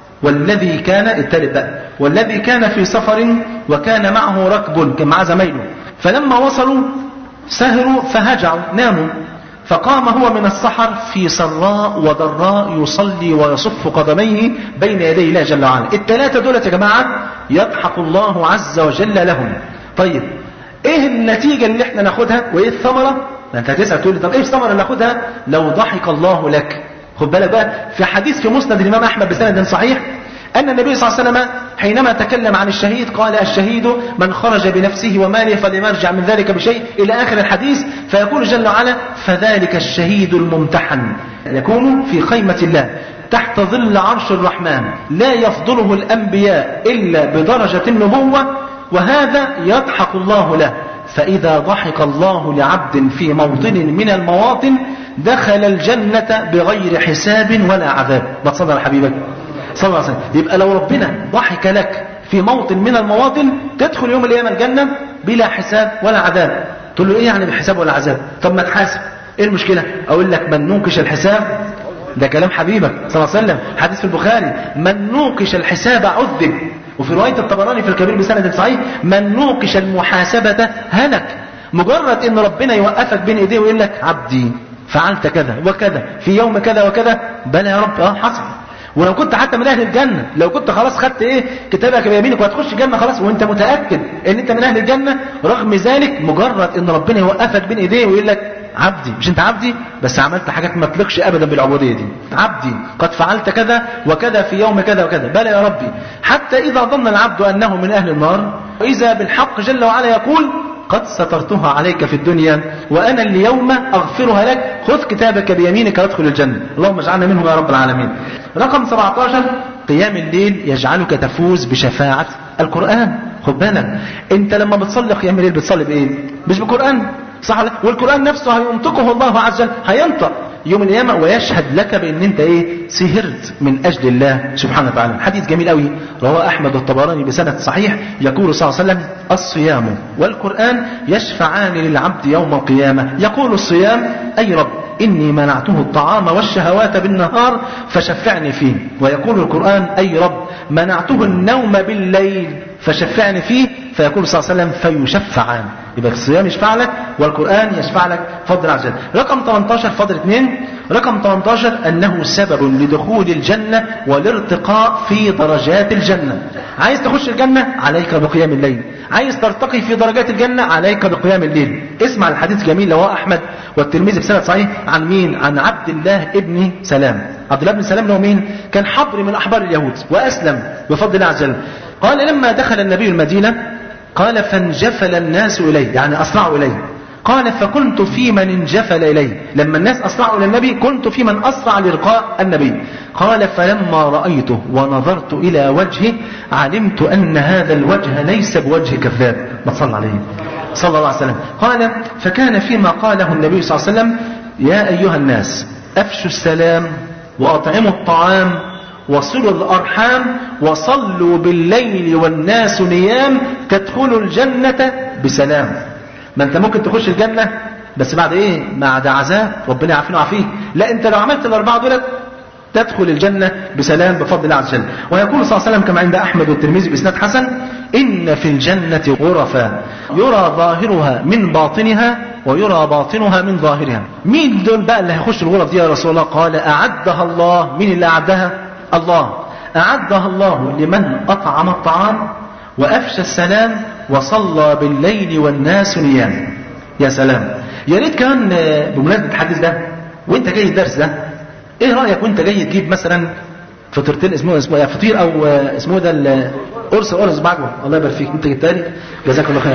والذي كان التالت بقى والذي كان في سفر وكان معه ركب كان معاه زمايله فلما وصلوا سهروا فهجعوا ناموا فقام هو من السحر في سراء وضراء يصلي ويصف قدميه بين يدي الله جل وعلا الثلاثة دولة يا جماعة يضحك الله عز وجل لهم طيب ايه النتيجة اللي احنا ناخدها وايه الثمرة ما انت هتسأل تقول لي طب ايه الثمرة اللي ناخدها لو ضحك الله لك خد بالك بقى في حديث في مسند الامام احمد بسند صحيح أن النبي صلى الله عليه وسلم حينما تكلم عن الشهيد قال الشهيد من خرج بنفسه وماله فلم يرجع من ذلك بشيء إلى آخر الحديث فيقول جل وعلا فذلك الشهيد الممتحن يكون في خيمة الله تحت ظل عرش الرحمن لا يفضله الأنبياء إلا بدرجة النبوة وهذا يضحك الله له فإذا ضحك الله لعبد في موطن من المواطن دخل الجنة بغير حساب ولا عذاب بتصدر على حبيبك صلى الله عليه وسلم يبقى لو ربنا ضحك لك في موطن من المواطن تدخل يوم القيامة الجنة بلا حساب ولا عذاب تقول له ايه يعني بحساب ولا عذاب طب ما تحاسب ايه المشكلة اقول لك من نوقش الحساب ده كلام حبيبك صلى الله عليه وسلم حديث في البخاري من نوقش الحساب عذب وفي رواية الطبراني في الكبير بسند صحيح من نوقش المحاسبة هلك مجرد ان ربنا يوقفك بين ايديه ويقول لك عبدي فعلت كذا وكذا في يوم كذا وكذا بلى يا رب اه حصل ولو كنت حتى من اهل الجنة لو كنت خلاص خدت ايه كتابك بيمينك وهتخش الجنة خلاص وانت متأكد ان انت من اهل الجنة رغم ذلك مجرد ان ربنا يوقفك بين ايديه ويقول لك عبدي مش انت عبدي بس عملت حاجات ما تلقش ابدا بالعبودية دي عبدي قد فعلت كذا وكذا في يوم كذا وكذا بلى يا ربي حتى اذا ظن العبد انه من اهل النار واذا بالحق جل وعلا يقول قد سترتها عليك في الدنيا وأنا اليوم أغفرها لك خذ كتابك بيمينك وادخل الجنة اللهم اجعلنا منهم يا رب العالمين رقم 17 قيام الليل يجعلك تفوز بشفاعة القرآن خد بالك انت لما بتصلي قيام الليل بتصلي بايه مش بقرآن صح ولا؟ والقرآن نفسه هينطقه الله عز وجل هينطق يوم القيامة ويشهد لك بأن أنت إيه سهرت من أجل الله سبحانه وتعالى حديث جميل قوي رواه أحمد الطبراني بسند صحيح يقول صلى الله عليه وسلم الصيام والقرآن يشفعان للعبد يوم القيامة يقول الصيام أي رب إني منعته الطعام والشهوات بالنهار فشفعني فيه ويقول القرآن أي رب منعته النوم بالليل فشفعني فيه فيقول صلى الله عليه وسلم فيشفعان يبقى الصيام يشفع لك والقرآن يشفع لك فضل عز وجل رقم 18 فضل 2 رقم 18 أنه سبب لدخول الجنة والارتقاء في درجات الجنة عايز تخش الجنة عليك بقيام الليل عايز ترتقي في درجات الجنة عليك بقيام الليل اسمع الحديث جميل لو أحمد والترمذي بسند صحيح عن مين عن عبد الله ابن سلام عبد الله بن سلام اللي هو مين كان حبر من أحبار اليهود وأسلم بفضل الله عز وجل قال لما دخل النبي المدينة قال فانجفل الناس إليه يعني أسرعوا إليه قال فكنت في من انجفل إليه لما الناس أسرعوا إلى النبي كنت في من أسرع للقاء النبي قال فلما رأيته ونظرت إلى وجهه علمت أن هذا الوجه ليس بوجه كذاب ما صلى عليه صلى الله عليه وسلم قال فكان فيما قاله النبي صلى الله عليه وسلم يا أيها الناس أفشوا السلام وأطعموا الطعام وصلوا الأرحام وصلوا بالليل والناس نيام تدخلوا الجنة بسلام ما انت ممكن تخش الجنة بس بعد ايه بعد عذاب ربنا يعافينا ويعافيك لا انت لو عملت الاربعة دولت تدخل الجنة بسلام بفضل الله عز وجل ويقول صلى الله عليه وسلم كما عند أحمد والترمذي بإسناد حسن إن في الجنة غرفا يرى ظاهرها من باطنها ويرى باطنها من ظاهرها مين دول بقى اللي هيخش الغرف دي يا رسول الله قال أعدها الله مين اللي أعدها الله أعدها الله لمن أطعم الطعام وأفشى السلام وصلى بالليل والناس نيام يا سلام يا ريت كان بمناسبة الحديث ده وانت جاي الدرس ده ايه رأيك وانت جاي تجيب مثلا فطيرتين اسمه اسمه فطير او اسمه ده القرص قرص بعجوه الله يبارك فيك انت جبتها لي جزاك الله خير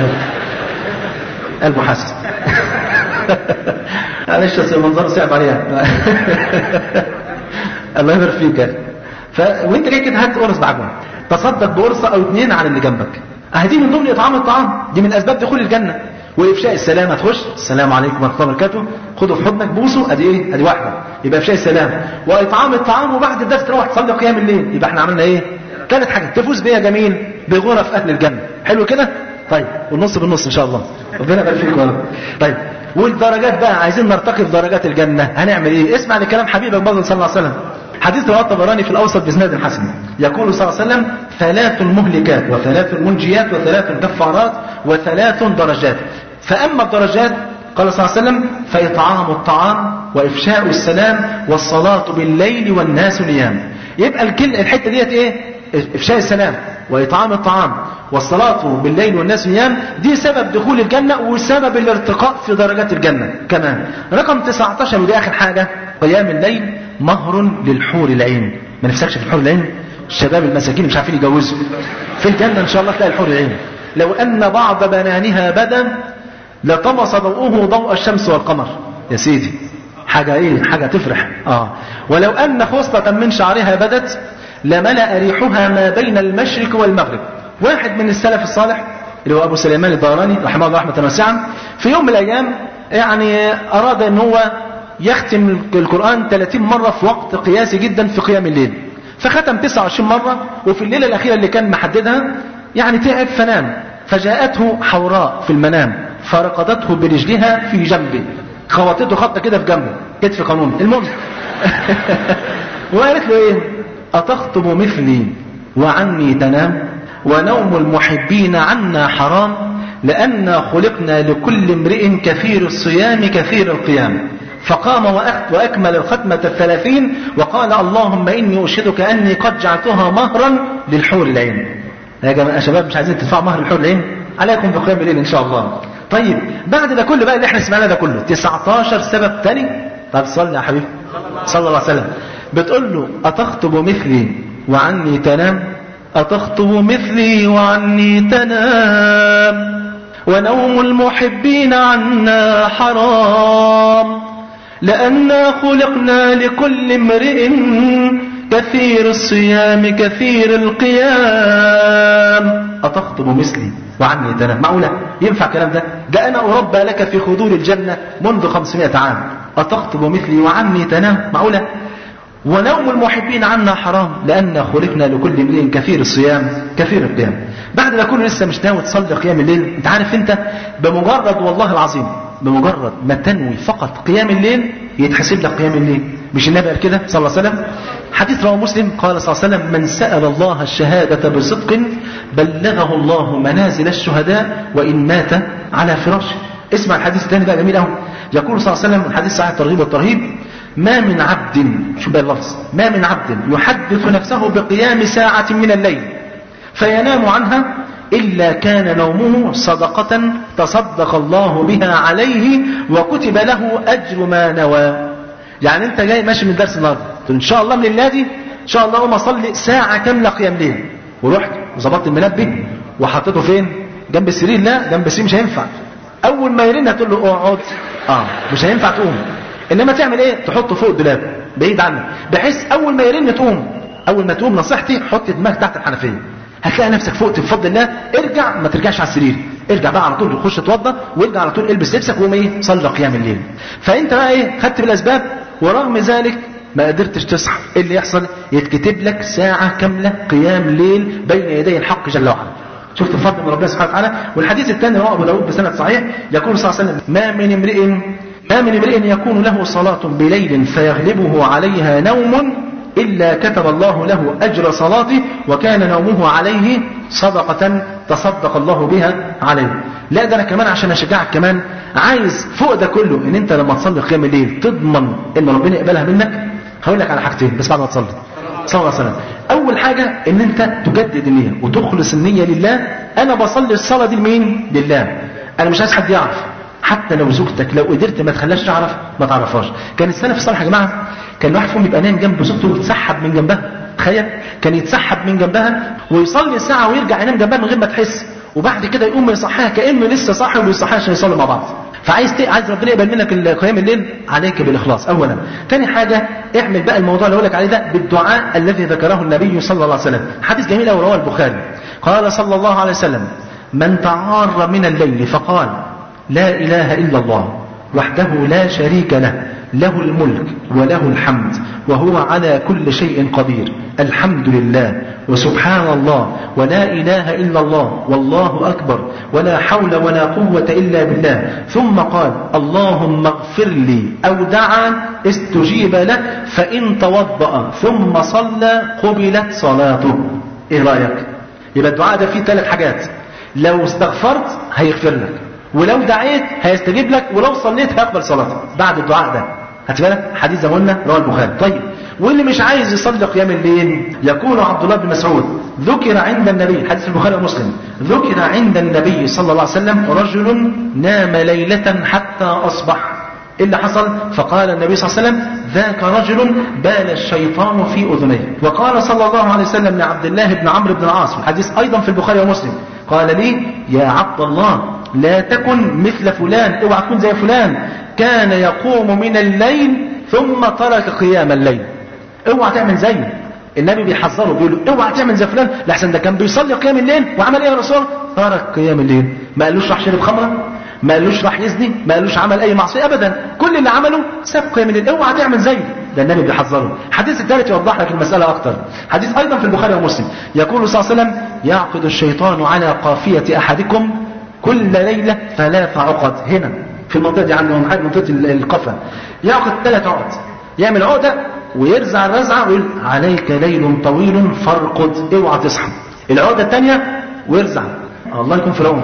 قلبه حاسس معلش بس المنظر صعب عليها الله يبارك فيك ف... وانت جاي كده هات قرص بعجوه تصدق بقرصه او اثنين على اللي جنبك اهدي من ضمن اطعام الطعام دي من اسباب دخول الجنه وافشاء السلام هتخش السلام عليكم ورحمه الله وبركاته خده في حضنك بوسه ادي ايه ادي واحده يبقى افشاء السلام واطعام الطعام وبعد الدرس تروح تصلي قيام الليل يبقى احنا عملنا ايه ثالث حاجه تفوز بيها جميل بغرف اهل الجنه حلو كده طيب والنص بالنص ان شاء الله ربنا يبارك فيك والله طيب والدرجات بقى عايزين نرتقي في درجات الجنه هنعمل ايه اسمع لكلام حبيبك برضه صلى الله عليه وسلم حديث رواه الطبراني في الاوسط باسناد حسن يقول صلى الله عليه وسلم ثلاث مهلكات وثلاث منجيات وثلاث كفارات وثلاث درجات فاما الدرجات قال صلى الله عليه وسلم فاطعام الطعام وافشاء السلام والصلاه بالليل والناس نيام يبقى الكل الحته ديت ايه افشاء السلام واطعام الطعام والصلاه بالليل والناس نيام دي سبب دخول الجنه وسبب الارتقاء في درجات الجنه كمان رقم 19 ودي اخر حاجه قيام الليل مهر للحور العين ما نفسكش في الحور العين الشباب المساكين مش عارفين يجوزوا في الجنه ان شاء الله تلاقي الحور العين لو ان بعض بنانها بدا لطمس ضوءه ضوء الشمس والقمر يا سيدي حاجة ايه حاجة تفرح اه ولو ان خصلة من شعرها بدت لملأ ريحها ما بين المشرق والمغرب واحد من السلف الصالح اللي هو ابو سليمان الداراني رحمه الله رحمة واسعة في يوم من الايام يعني اراد ان هو يختم القرآن 30 مرة في وقت قياسي جدا في قيام الليل فختم 29 مرة وفي الليلة الأخيرة اللي كان محددها يعني تعب فنام فجاءته حوراء في المنام فرقدته برجلها في جنبه خبطته خبطه كده في جنبه كتف قانوني المهم وقالت له ايه اتخطب مثلي وعني تنام ونوم المحبين عنا حرام لأنا خلقنا لكل امرئ كثير الصيام كثير القيام فقام وأكمل الختمة الثلاثين وقال اللهم إني أشهدك أني قد جعلتها مهرا للحور العين يا جماعة شباب مش عايزين تدفعوا مهر الحور العين عليكم بقيام الليل إن شاء الله طيب بعد ده كله بقى اللي احنا سمعناه ده كله 19 سبب تاني طب صلي يا حبيبي صلى الله عليه وسلم بتقول له أتخطب مثلي وعني تنام أتخطب مثلي وعني تنام ونوم المحبين عنا حرام لأنا خلقنا لكل امرئ كثير الصيام كثير القيام أتخطب مثلي وعني تنام معقولة ينفع كلام ده ده أنا أربى لك في خدور الجنة منذ 500 عام أتخطب مثلي وعني تنام معقولة ونوم المحبين عنا حرام لأن خلقنا لكل امرئ كثير الصيام كثير القيام بعد ده كله لسه مش ناوي تصلي قيام الليل انت عارف انت بمجرد والله العظيم بمجرد ما تنوي فقط قيام الليل يتحسب لك قيام الليل مش النبي قال كده صلى الله عليه وسلم حديث رواه مسلم قال صلى الله عليه وسلم من سأل الله الشهادة بصدق بلغه الله منازل الشهداء وإن مات على فراشه اسمع الحديث الثاني بقى جميل قوي يقول صلى الله عليه وسلم الحديث صحيح الترغيب والترهيب ما من عبد شو بقى اللفظ ما من عبد يحدث نفسه بقيام ساعة من الليل فينام عنها إلا كان نومه صدقة تصدق الله بها عليه وكتب له أجر ما نوى يعني أنت جاي ماشي من درس النهارده إن شاء الله من النادي إن شاء الله أقوم أصلي ساعة كاملة قيام ليل ورحت وظبطت المنبه وحطيته فين؟ جنب السرير لا جنب السرير مش هينفع أول ما يرن هتقول له اقعد اه مش هينفع تقوم انما تعمل ايه تحطه فوق الدولاب بعيد عنه بحيث اول ما يرن تقوم اول ما تقوم نصيحتي حط دماغك تحت الحنفيه هتلاقي نفسك فوقت بفضل الله ارجع ما ترجعش على السرير ارجع بقى على طول خش اتوضى وارجع على طول البس لبسك وقوم ايه صلي قيام الليل فانت بقى ايه خدت بالاسباب ورغم ذلك ما قدرتش تصحى ايه اللي يحصل يتكتب لك ساعه كامله قيام ليل بين يدي الحق جل وعلا شفت الفضل من ربنا سبحانه وتعالى والحديث الثاني رواه ابو داود بسند صحيح يقول صلى الله عليه وسلم ما من امرئ ما من امرئ يكون له صلاة بليل فيغلبه عليها نوم إلا كتب الله له أجر صلاته وكان نومه عليه صدقة تصدق الله بها عليه لا ده أنا كمان عشان أشجعك كمان عايز فوق ده كله إن أنت لما تصلي قيام الليل تضمن إن ربنا يقبلها منك هقول لك على حاجتين بس بعد ما تصلي صلى الله عليه وسلم أول حاجة إن أنت تجدد النية وتخلص النية لله أنا بصلي الصلاة دي لمين؟ لله أنا مش عايز حد يعرف حتى لو زوجتك لو قدرت ما تخليهاش تعرف ما تعرفهاش كان السلف الصالح يا جماعه كان واحد فيهم يبقى نايم جنب زوجته ويتسحب من جنبها تخيل كان يتسحب من جنبها ويصلي ساعه ويرجع ينام جنبها من غير ما تحس وبعد كده يقوم يصحيها كانه لسه صاحي ويصحيها عشان يصلوا مع بعض فعايز ت... عايز ربنا يقبل منك قيام الليل عليك بالاخلاص اولا ثاني حاجه اعمل بقى الموضوع اللي اقول لك عليه ده بالدعاء الذي ذكره النبي صلى الله عليه وسلم حديث جميل قوي رواه البخاري قال صلى الله عليه وسلم من تعار من الليل فقال لا إله إلا الله وحده لا شريك له له الملك وله الحمد وهو على كل شيء قدير الحمد لله وسبحان الله ولا إله إلا الله والله أكبر ولا حول ولا قوة إلا بالله ثم قال اللهم اغفر لي أو دعا استجيب له فإن توضأ ثم صلى قبلت صلاته إيه رأيك يبقى الدعاء ده فيه ثلاث حاجات لو استغفرت هيغفر لك ولو دعيت هيستجيب لك ولو صليت هيقبل صلاتك بعد الدعاء ده هات بالك حديث زي ما قلنا رواه البخاري طيب واللي مش عايز يصلي قيام الليل يقول عبد الله بن مسعود ذكر عند النبي حديث البخاري ومسلم ذكر عند النبي صلى الله عليه وسلم رجل نام ليلة حتى أصبح إيه اللي حصل فقال النبي صلى الله عليه وسلم ذاك رجل بال الشيطان في أذنيه وقال صلى الله عليه وسلم لعبد الله بن عمرو بن العاص الحديث أيضا في البخاري ومسلم قال لي يا عبد الله لا تكن مثل فلان اوعى تكون زي فلان كان يقوم من الليل ثم ترك قيام الليل اوعى تعمل زيه النبي بيحذره بيقول له اوعى تعمل زي فلان لحسن ده كان بيصلي قيام الليل وعمل ايه يا رسول ترك قيام الليل ما قالوش راح شرب خمره ما قالوش راح يزني ما قالوش عمل اي معصيه ابدا كل اللي عمله ساب قيام الليل اوعى تعمل زيه ده النبي بيحذره الحديث الثالث يوضح لك المساله اكتر حديث ايضا في البخاري ومسلم يقول صلى الله عليه وسلم يعقد الشيطان على قافيه احدكم كل ليلة ثلاث عقد هنا في المنطقة دي عندهم حاجة منطقة القفا يعقد ثلاث عقد يعمل عقدة ويرزع الرزعة ويقول عليك ليل طويل فارقد اوعى تصحى العقدة الثانية ويرزع الله يكون في العون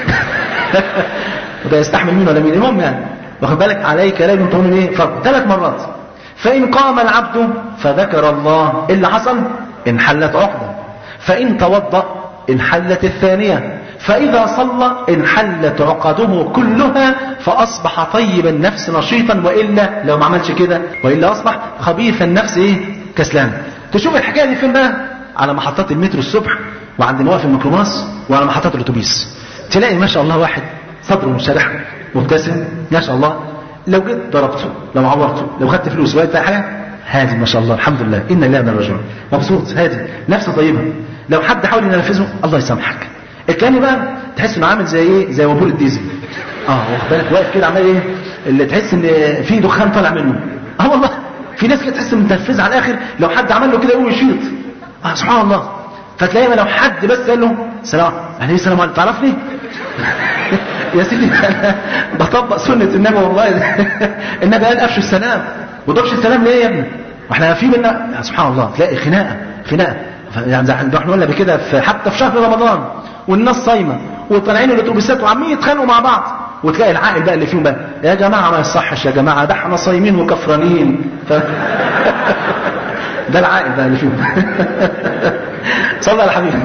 وده يستحمل مين ولا مين المهم يعني واخد بالك عليك ليل طويل ايه فارقد ثلاث مرات فإن قام العبد فذكر الله اللي حصل انحلت عقدة فإن توضأ انحلت الثانية فإذا صلى انحلت عقده كلها فأصبح طيب النفس نشيطا وإلا لو ما عملش كده وإلا أصبح خبيث النفس إيه كسلان تشوف الحكاية دي فين بقى على محطات المترو الصبح وعند مواقف الميكروباص وعلى محطات الأتوبيس تلاقي ما شاء الله واحد صدره منشرح مبتسم ما شاء الله لو جيت ضربته لو عورته لو خدت فلوس وقت حاجة هادي ما شاء الله الحمد لله إن الله من الرجل مبسوط هادي نفسه طيبة لو حد حاول ينرفزه الله يسامحك التاني بقى تحس انه عامل زي ايه زي وبول الديزل اه واخد بالك واقف كده عمال ايه اللي تحس ان في دخان طالع منه اه والله في ناس كده تحس متنرفزه على الاخر لو حد عمل له كده يقوم يشيط اه سبحان الله فتلاقي لو حد بس قال له سلام عليه السلام عليكم تعرفني يا سيدي انا بطبق سنه النبي والله النبي قال افشوا السلام وضبش السلام ليه يا ابني واحنا في منا سبحان الله تلاقي خناقه خناقه يعني زي احنا قلنا كده في حتى في شهر رمضان والناس صايمه وطالعين الاتوبيسات وعمالين يتخانقوا مع بعض وتلاقي العاقل بقى اللي فيهم بقى يا جماعه ما يصحش يا جماعه ده احنا صايمين وكفرانين ف... ده العاقل بقى اللي فيهم صلى على الحبيب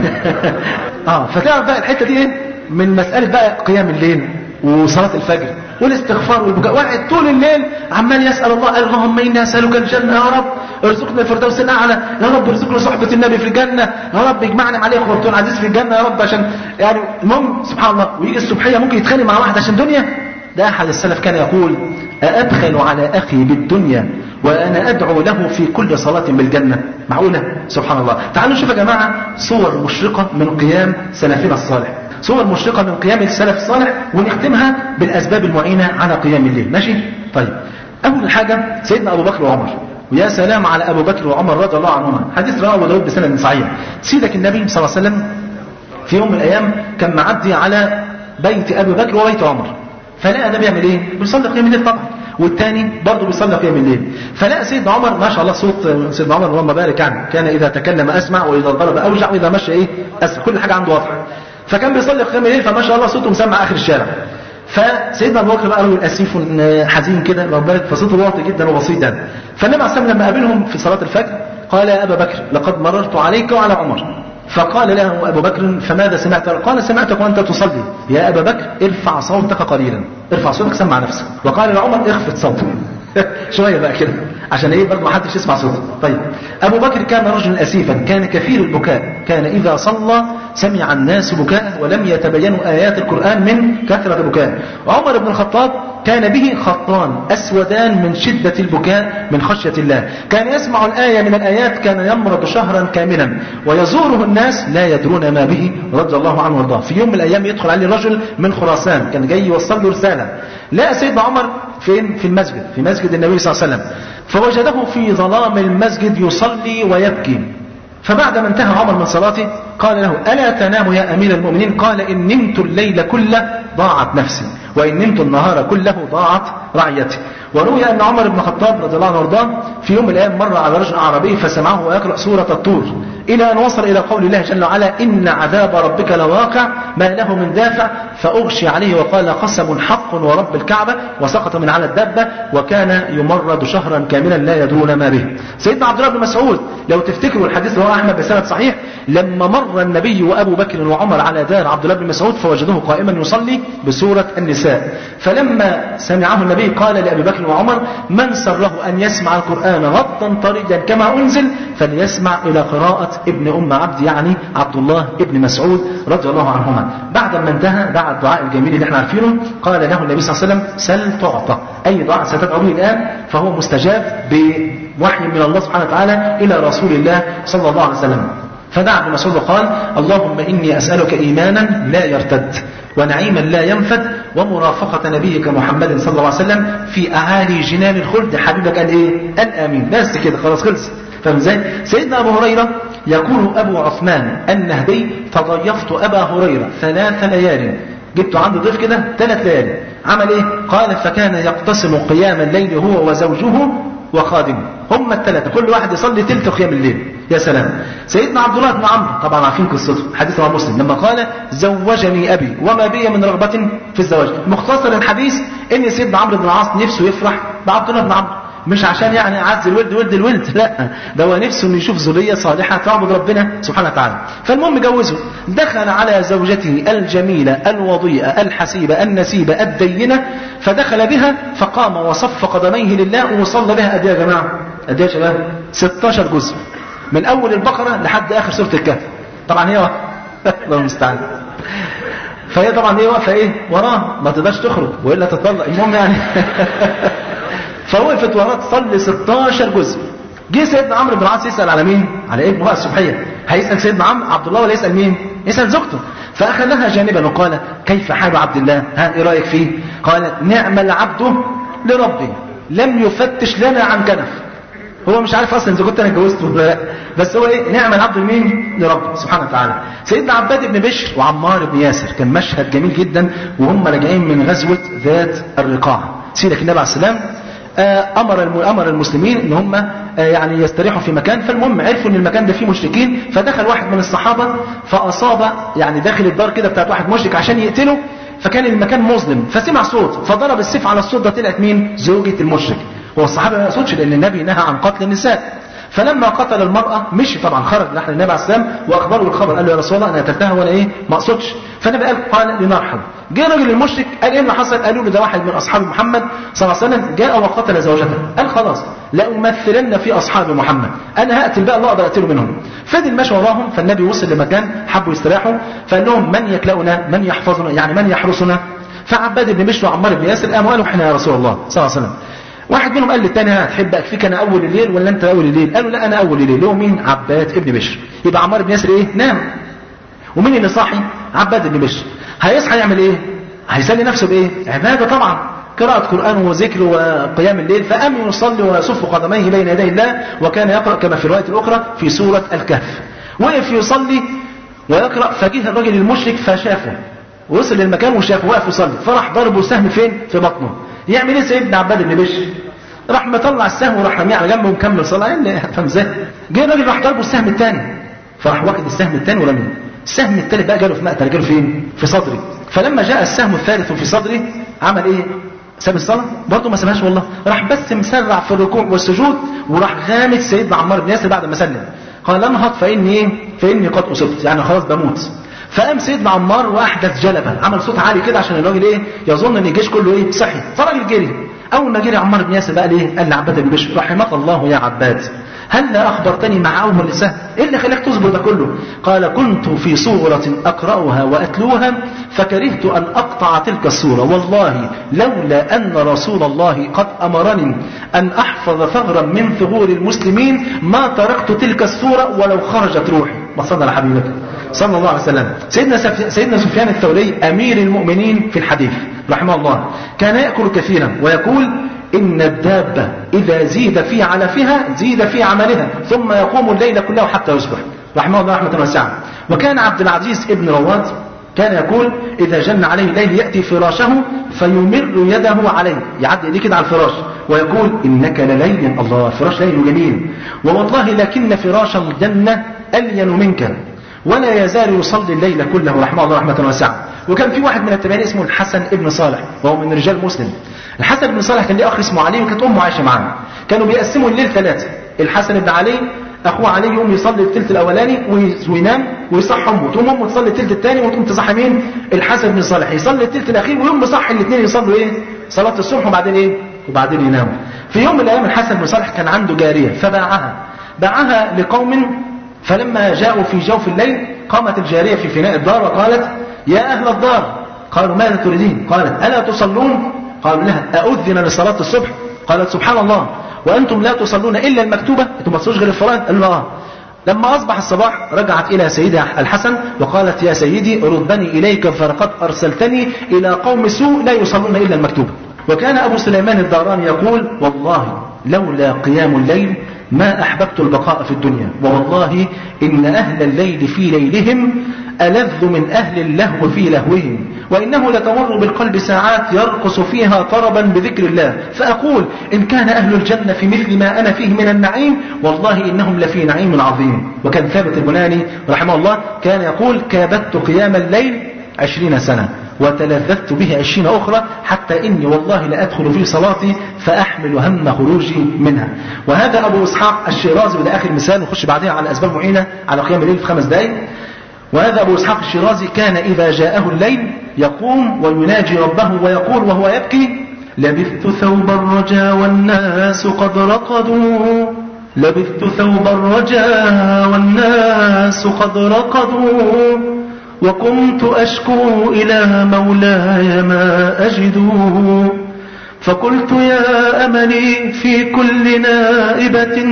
اه فتعرف بقى الحته دي ايه من مساله بقى قيام الليل وصلاه الفجر والاستغفار والبكاء واحد طول الليل عمال يسال الله اللهم اني اسالك الجنه يا رب ارزقنا الفردوس الاعلى يا رب ارزقنا صحبه النبي في الجنه يا رب اجمعنا عليه اخوته العزيز في الجنه يا رب عشان يعني المهم سبحان الله ويجي الصبحيه ممكن يتخانق مع واحد عشان دنيا ده احد السلف كان يقول أأبخل على أخي بالدنيا وأنا أدعو له في كل صلاة بالجنة معقولة سبحان الله تعالوا نشوف يا جماعة صور مشرقة من قيام سلفنا الصالح صور مشرقة من قيام السلف الصالح ونختمها بالأسباب المعينة على قيام الليل ماشي طيب أول حاجة سيدنا أبو بكر وعمر ويا سلام على أبو بكر وعمر رضي الله عنهما حديث رواه أبو داود بسند صحيح سيدك النبي صلى الله عليه وسلم في يوم من الأيام كان معدي على بيت أبي بكر وبيت عمر فلقى ده بيعمل ايه بيصلي قيام الليل طبعا والتاني برضه بيصلي قيام الليل فلقى سيدنا عمر ما شاء الله صوت سيدنا عمر اللهم بارك يعني كان اذا تكلم اسمع واذا ضرب اوجع واذا مشى ايه اسمع كل حاجه عنده واضحه فكان بيصلي قيام الليل فما شاء الله صوته مسمع اخر الشارع فسيدنا ابو بكر بقى رجل اسيف حزين كده ربنا بالك فصوته واطي جدا وبسيط يعني فالنبي عليه الصلاه لما قابلهم في صلاه الفجر قال يا ابا بكر لقد مررت عليك وعلى عمر فقال له أبو بكر فماذا سمعت قال سمعتك وأنت تصلي يا أبا بكر ارفع صوتك قليلا ارفع صوتك سمع نفسك وقال لعمر اخفض صوتك شوية بقى كده عشان ايه برضه ما حدش يسمع صوته طيب ابو بكر كان رجلا اسيفا كان كثير البكاء كان اذا صلى سمع الناس بكاء ولم يتبينوا ايات القران من كثره بكاء عمر بن الخطاب كان به خطان اسودان من شده البكاء من خشيه الله كان يسمع الايه من الايات كان يمرض شهرا كاملا ويزوره الناس لا يدرون ما به رضي الله عنه وارضاه في يوم من الايام يدخل عليه رجل من خراسان كان جاي يوصل له رساله لقى سيدنا عمر فين في المسجد في مسجد النبي صلى الله عليه وسلم فوجده في ظلام المسجد يصلي ويبكي فبعد ما انتهى عمر من صلاته قال له ألا تنام يا أمير المؤمنين قال إن نمت الليل كله ضاعت نفسي وإن نمت النهار كله ضاعت رعيتي وروي أن عمر بن الخطاب رضي الله عنه وارضاه في يوم من الأيام مر على رجل أعرابي فسمعه ويقرأ سورة الطور إلى أن وصل إلى قول الله جل وعلا إن عذاب ربك لواقع ما له من دافع فأغشي عليه وقال قسم حق ورب الكعبة وسقط من على الدابة وكان يمرض شهرا كاملا لا يدرون ما به سيدنا عبد الله بن مسعود لو تفتكروا الحديث رواه أحمد بسند صحيح لما مر النبي وأبو بكر وعمر على دار عبد الله بن مسعود فوجدوه قائما يصلي بسورة النساء فلما سمعه النبي قال لأبي بكر وعمر من سره أن يسمع القرآن غضا طريا كما أنزل فليسمع إلى قراءة ابن أم عبد يعني عبد الله ابن مسعود رضي الله عنهما بعد ما انتهى دعا الدعاء الجميل اللي احنا عارفينه قال له النبي صلى الله عليه وسلم سل تعطى أي دعاء ستدعو به الآن فهو مستجاب بوحي من الله سبحانه وتعالى إلى رسول الله صلى الله عليه وسلم فدعا ابن مسعود وقال اللهم إني أسألك إيمانا لا يرتد ونعيما لا ينفد ومرافقة نبيك محمد صلى الله عليه وسلم في أعالي جنان الخلد حبيبك قال إيه؟ قال آمين بس كده خلاص خلص فاهم ازاي؟ سيدنا أبو هريرة يقول أبو عثمان النهدي تضيفت أبا هريرة ثلاث ليال جبته عنده ضيف كده ثلاث ليالي عمل ايه؟ قال فكان يقتسم قيام الليل هو وزوجه وخادمه هم الثلاثة كل واحد يصلي تلت قيام الليل يا سلام سيدنا عبد الله بن عمرو طبعا عارفين قصته حديث رواه مسلم لما قال زوجني ابي وما بي من رغبة في الزواج مختصر الحديث ان سيدنا عمرو بن العاص نفسه يفرح بعبد الله بن عمرو مش عشان يعني اعز الولد ولد الولد لا ده هو نفسه انه يشوف ذريه صالحه تعبد ربنا سبحانه وتعالى فالمهم جوزه دخل على زوجته الجميله الوضيئه الحسيبه النسيبه الدينه فدخل بها فقام وصف قدميه لله وصلى بها قد ايه يا جماعه قد ايه يا شباب 16 جزء من اول البقره لحد اخر سوره الكهف طبعا هي الله المستعان فهي طبعا هي واقفه ايه وراه ما تقدرش تخرج والا تطلق المهم يعني فوقفت وراه تصلي 16 جزء جه سيدنا عمرو بن العاص يسال على مين على ابنه بقى السبحيه هيسال سيدنا عمرو عبد الله ولا يسال مين يسال زوجته فاخذها جانبا وقال كيف حال عبد الله ها ايه رايك فيه قال نعم العبد لربي لم يفتش لنا عن كنف هو مش عارف اصلا اذا كنت انا اتجوزت ولا لا بس هو ايه نعم العبد لمين لربه سبحانه وتعالى سيدنا عباد بن بشر وعمار بن ياسر كان مشهد جميل جدا وهم راجعين من غزوه ذات الرقاع سيدك النبي عليه السلام آه، امر الم- امر المسلمين ان هم آه، يعني يستريحوا في مكان فالمهم عرفوا ان المكان ده فيه مشركين فدخل واحد من الصحابه فاصاب يعني داخل الدار كده بتاعت واحد مشرك عشان يقتله فكان المكان مظلم فسمع صوت فضرب السيف على الصوت ده طلعت مين زوجة المشرك هو الصحابه ما يقصدش لان النبي نهى عن قتل النساء فلما قتل المرأة مشي طبعا خرج نحن النبي عليه السلام واخبره الخبر قال له يا رسول الله انا قتلتها وانا ايه ما اقصدش فالنبي قال قال لنرحب جاء رجل المشرك قال ايه اللي حصل قالوا له ده واحد من اصحاب محمد صلى الله عليه وسلم جاء وقتل زوجته قال خلاص لأمثلن في اصحاب محمد انا هقتل بقى الله اقدر اقتله منهم فضل ماشي وراهم فالنبي وصل لمكان حبوا يستراحوا فقال لهم من يكلؤنا من يحفظنا يعني من يحرسنا فعباد بن بشر وعمار بن ياسر قاموا قالوا احنا يا رسول الله صلى الله عليه وسلم واحد منهم قال للتاني هتحب اكفيك انا اول الليل ولا انت اول الليل قالوا لا انا اول الليل هو مين عباد ابن بشر يبقى عمار بن ياسر ايه نام ومين اللي صاحي عباد بن بشر هيصحى يعمل ايه هيسلي نفسه بايه عباده طبعا قراءة قرآن وذكر وقيام الليل فقام يصلي ويصف قدميه بين يدي الله وكان يقرأ كما في الرواية الأخرى في سورة الكهف وقف يصلي ويقرأ فجه الرجل المشرك فشافه وصل للمكان وشافه واقف يصلي فراح ضربه سهم فين في بطنه يعمل ايه سيدنا عباد بن بشر راح مطلع السهم وراح رميه على جنبه ومكمل صلاه ايه اللي فاهم ازاي جه الراجل راح ضربه السهم الثاني فراح واخد السهم الثاني ورميه السهم الثالث بقى جاله في مقتل جاله فين في صدري فلما جاء السهم الثالث في صدري عمل ايه ساب الصلاه برضه ما سابهاش والله راح بس مسرع في الركوع والسجود وراح غامد سيدنا عمار بن ياسر بعد ما سلم قال انهض فاني ايه فاني قد اصبت يعني خلاص بموت فقام سيدنا عمار واحدث جلبا عمل صوت عالي كده عشان الراجل ايه يظن ان الجيش كله ايه صحي فالراجل جري اول ما جري عمار بن ياسر بقى ايه قال لعباد بن بشر رحمك الله يا عباد هل لا اخبرتني مع اول لسان ايه اللي خلاك تصبر ده كله قال كنت في صورة اقرأها واتلوها فكرهت ان اقطع تلك الصورة والله لولا ان رسول الله قد امرني ان احفظ ثغرا من ثغور المسلمين ما تركت تلك الصورة ولو خرجت روحي ما صلى على حبيبك صلى الله عليه وسلم سيدنا سف... سيدنا سفيان الثوري امير المؤمنين في الحديث رحمه الله كان ياكل كثيرا ويقول ان الدابه اذا زيد في علفها زيد في عملها ثم يقوم الليل كله حتى يصبح رحمه الله رحمه واسعه وكان عبد العزيز ابن رواد كان يقول إذا جن عليه الليل يأتي فراشه فيمر يده عليه يعدي إيديه كده على الفراش ويقول إنك لليل الله فراش ليل جميل ووالله لكن فراش الجنة ألين منك ولا يزال يصلي الليل كله رحمه الله رحمة واسعة وكان في واحد من التابعين اسمه الحسن ابن صالح وهو من رجال مسلم الحسن بن صالح كان ليه أخ اسمه علي وكانت أمه عايشة معاه كانوا بيقسموا الليل ثلاثة الحسن بن علي اخوه علي يقوم يصلي الثلث الاولاني وينام ويصحى امه تقوم امه تصلي الثلث الثاني وتقوم تصحي مين الحسن بن صالح يصلي الثلث الاخير ويقوم مصحي الاثنين يصلوا ايه صلاه الصبح وبعدين ايه وبعدين يناموا في يوم من الايام الحسن بن صالح كان عنده جاريه فباعها باعها لقوم فلما جاءوا في جوف الليل قامت الجاريه في فناء الدار وقالت يا اهل الدار قالوا ماذا تريدين قالت الا تصلون قالوا لها اؤذن لصلاه الصبح قالت سبحان الله وأنتم لا تصلون إلا المكتوبة أنتم ما تصلوش غير الفرائض قالوا آه لما أصبح الصباح رجعت إلى سيدها الحسن وقالت يا سيدي ردني إليك فقد أرسلتني إلى قوم سوء لا يصلون إلا المكتوبة وكان أبو سليمان الداراني يقول والله لولا قيام الليل ما أحببت البقاء في الدنيا والله إن أهل الليل في ليلهم ألذ من أهل اللهو في لهوهم وإنه لتمر بالقلب ساعات يرقص فيها طربا بذكر الله فأقول إن كان أهل الجنة في مثل ما أنا فيه من النعيم والله إنهم لفي نعيم عظيم وكان ثابت البناني رحمه الله كان يقول كابدت قيام الليل عشرين سنة وتلذذت به عشرين أخرى حتى إني والله لأدخل في صلاتي فأحمل هم خروجي منها وهذا أبو إسحاق الشيرازي وده آخر مثال نخش بعدها على أسباب معينة على قيام الليل في خمس دقايق وهذا أبو إسحاق الشيرازي كان إذا جاءه الليل يقوم ويناجي ربه ويقول وهو يبكي لبثت ثوب الرجا والناس قد رقدوا لبثت ثوب الرجا والناس قد رقدوا وكنت أشكو إلى مولاي ما أجد فقلت يا أملي في كل نائبة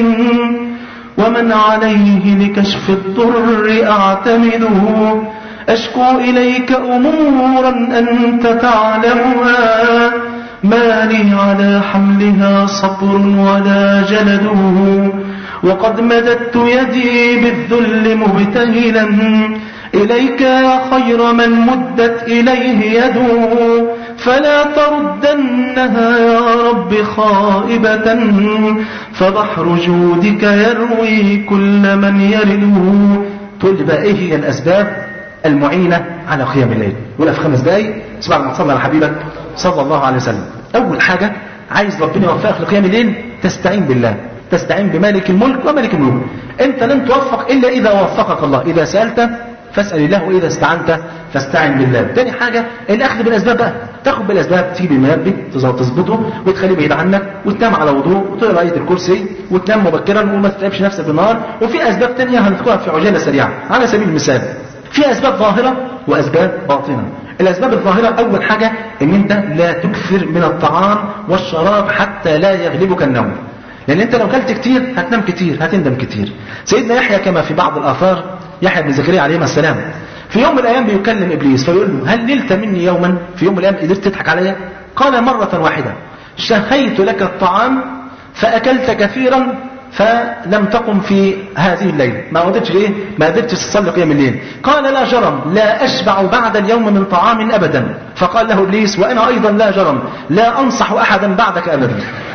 ومن عليه لكشف الضر أعتمده أشكو إليك أمورا أنت تعلمها ما لي على حملها صبر ولا جلده وقد مددت يدي بالذل مبتهلا إليك يا خير من مدت إليه يده فلا تردنها يا رب خائبة فبحر جودك يروي كل من يرده تقول لي بقى ايه هي الاسباب المعينة على قيام الليل ولا في خمس دقايق اسمع ما تصلي على حبيبك صلى الله عليه وسلم اول حاجة عايز ربنا يوفقك لقيام الليل تستعين بالله تستعين بمالك الملك وملك الملوك انت لن توفق الا اذا وفقك الله اذا سألت فاسأل الله وإذا استعنت فاستعن بالله تاني حاجة الأخذ بالأسباب بقى تاخد بالأسباب تجيب المنبه تظبطه وتخليه بعيد عنك وتنام على وضوء وتقرا آية الكرسي وتنام مبكرا وما تتعبش نفسك بالنهار وفي أسباب تانية هنذكرها في عجالة سريعة على سبيل المثال في أسباب ظاهرة وأسباب باطنة الأسباب الظاهرة أول حاجة إن أنت لا تكثر من الطعام والشراب حتى لا يغلبك النوم لأن أنت لو كلت كتير هتنام كتير هتندم كتير سيدنا يحيى كما في بعض الآثار يحيى بن زكريا عليه السلام في يوم من الأيام بيكلم إبليس فيقول له هل نلت مني يوما في يوم من الأيام قدرت تضحك عليا قال مرة واحدة شهيت لك الطعام فأكلت كثيرا فلم تقم في هذه الليلة ما قدرتش ايه ما قدرتش تصلي قيام الليل قال لا جرم لا أشبع بعد اليوم من طعام أبدا فقال له إبليس وأنا أيضا لا جرم لا أنصح أحدا بعدك أبدا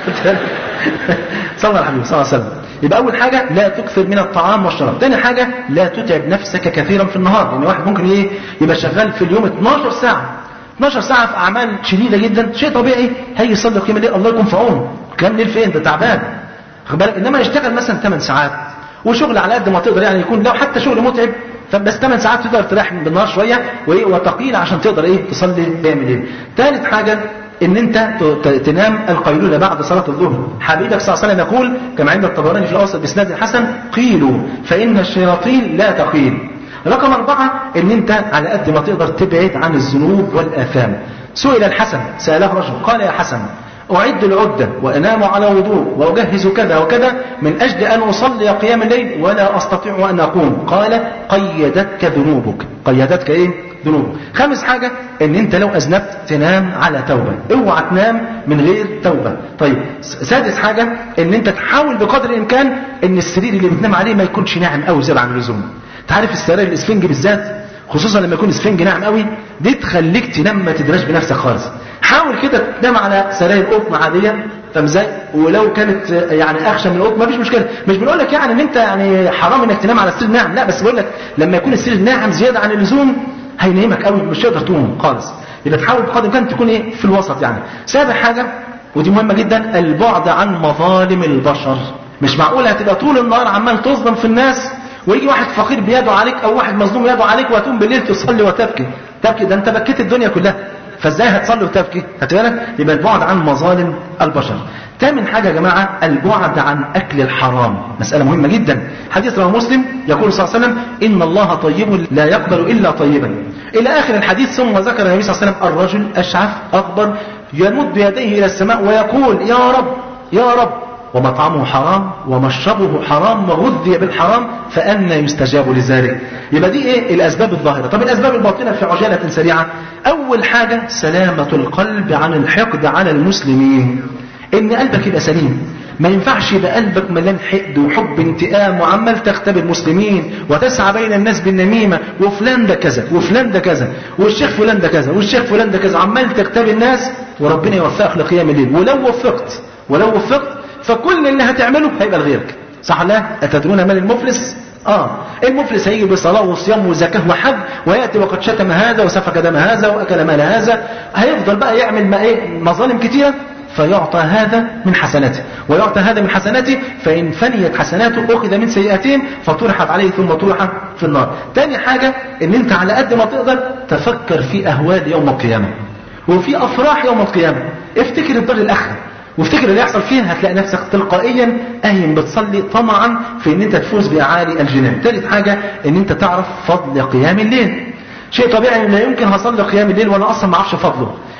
صلى الله عليه وسلم يبقى أول حاجة لا تكثر من الطعام والشراب ثاني حاجة لا تتعب نفسك كثيرا في النهار لأن واحد ممكن إيه يبقى شغال في اليوم 12 ساعة 12 ساعة في أعمال شديدة جدا شيء طبيعي هيجي يصلي قيام الليل الله يكون في عونه كام ليل فين ده تعبان خد بالك انما يشتغل مثلا 8 ساعات وشغل على قد ما تقدر يعني يكون لو حتى شغل متعب فبس 8 ساعات تقدر تريح بالنهار شويه وتقيل عشان تقدر ايه تصلي قيام الليل. ثالث حاجه ان انت تنام القيلوله بعد صلاه الظهر حبيبك صلى الله عليه وسلم يقول كما عند الطبراني في الاوسط باسناد الحسن قيلوا فان الشياطين لا تقيل رقم أربعة ان انت على قد ما تقدر تبعد عن الذنوب والاثام سئل الحسن سأله رجل قال يا حسن أعد العدة وأنام على وضوء وأجهز كذا وكذا من أجل أن أصلي قيام الليل ولا أستطيع أن أقوم قال قيدتك ذنوبك قيدتك إيه ذنوبك خامس حاجة أن أنت لو أذنبت تنام على توبة اوعى تنام من غير توبة طيب سادس حاجة أن أنت تحاول بقدر الإمكان أن السرير اللي بتنام عليه ما يكونش ناعم أوي زيادة عن اللزوم تعرف السراير الإسفنج بالذات خصوصا لما يكون اسفنج ناعم قوي دي تخليك تنام ما تدراش بنفسك خالص حاول كده تنام على سراير قطن عاديه فاهم ازاي ولو كانت يعني اخشن من القطن مفيش مشكله مش بنقول لك يعني ان انت يعني حرام انك تنام على السرير ناعم لا بس بقول لك لما يكون السرير ناعم زياده عن اللزوم هينيمك قوي مش هتقدر تقوم خالص يبقى تحاول بقدر الامكان تكون ايه في الوسط يعني سابع حاجه ودي مهمه جدا البعد عن مظالم البشر مش معقول هتبقى طول النهار عمال تظلم في الناس ويجي واحد فقير بيده عليك او واحد مظلوم يده عليك وهتقوم بالليل تصلي وتبكي تبكي ده انت بكيت الدنيا كلها فازاي هتصلي وتبكي هتبالك يبقى البعد عن مظالم البشر ثامن حاجه يا جماعه البعد عن اكل الحرام مساله مهمه جدا حديث رواه مسلم يقول صلى الله عليه وسلم ان الله طيب لا يقبل الا طيبا الى اخر الحديث ثم ذكر النبي صلى الله عليه وسلم الرجل اشعث اخبر يمد يديه الى السماء ويقول يا رب يا رب ومطعمه حرام ومشربه حرام وغذي بالحرام فأنا يستجاب لذلك يبقى دي ايه الأسباب الظاهرة طب الأسباب الباطنة في عجالة سريعة أول حاجة سلامة القلب عن الحقد على المسلمين إن قلبك يبقى سليم ما ينفعش يبقى قلبك مليان حقد وحب انتقام وعمال تختبر المسلمين وتسعى بين الناس بالنميمة وفلان ده كذا وفلان ده كذا والشيخ فلان ده كذا والشيخ فلان ده كذا عمال تختبر الناس وربنا يوفقك لقيام الليل ولو وفقت ولو وفقت فكل اللي هتعمله هيبقى لغيرك صح لا أتدرون من المفلس آه المفلس هيجي بصلاة وصيام وزكاة وحج ويأتي وقد شتم هذا وسفك دم هذا وأكل مال هذا هيفضل بقى يعمل ما إيه مظالم كتيرة فيعطى هذا من حسناته ويعطى هذا من حسناته فإن فنيت حسناته أخذ من سيئاتهم فطرحت عليه ثم طرح في النار تاني حاجة إن أنت على قد ما تقدر تفكر في أهوال يوم القيامة وفي أفراح يوم القيامة افتكر الدار الآخرة وافتكر اللي يحصل فيها هتلاقي نفسك تلقائيا قايم بتصلي طمعا في ان انت تفوز باعالي الجنان ثالث حاجة ان انت تعرف فضل قيام الليل شيء طبيعي لا يمكن هصلي قيام الليل وانا اصلا ما اعرفش فضله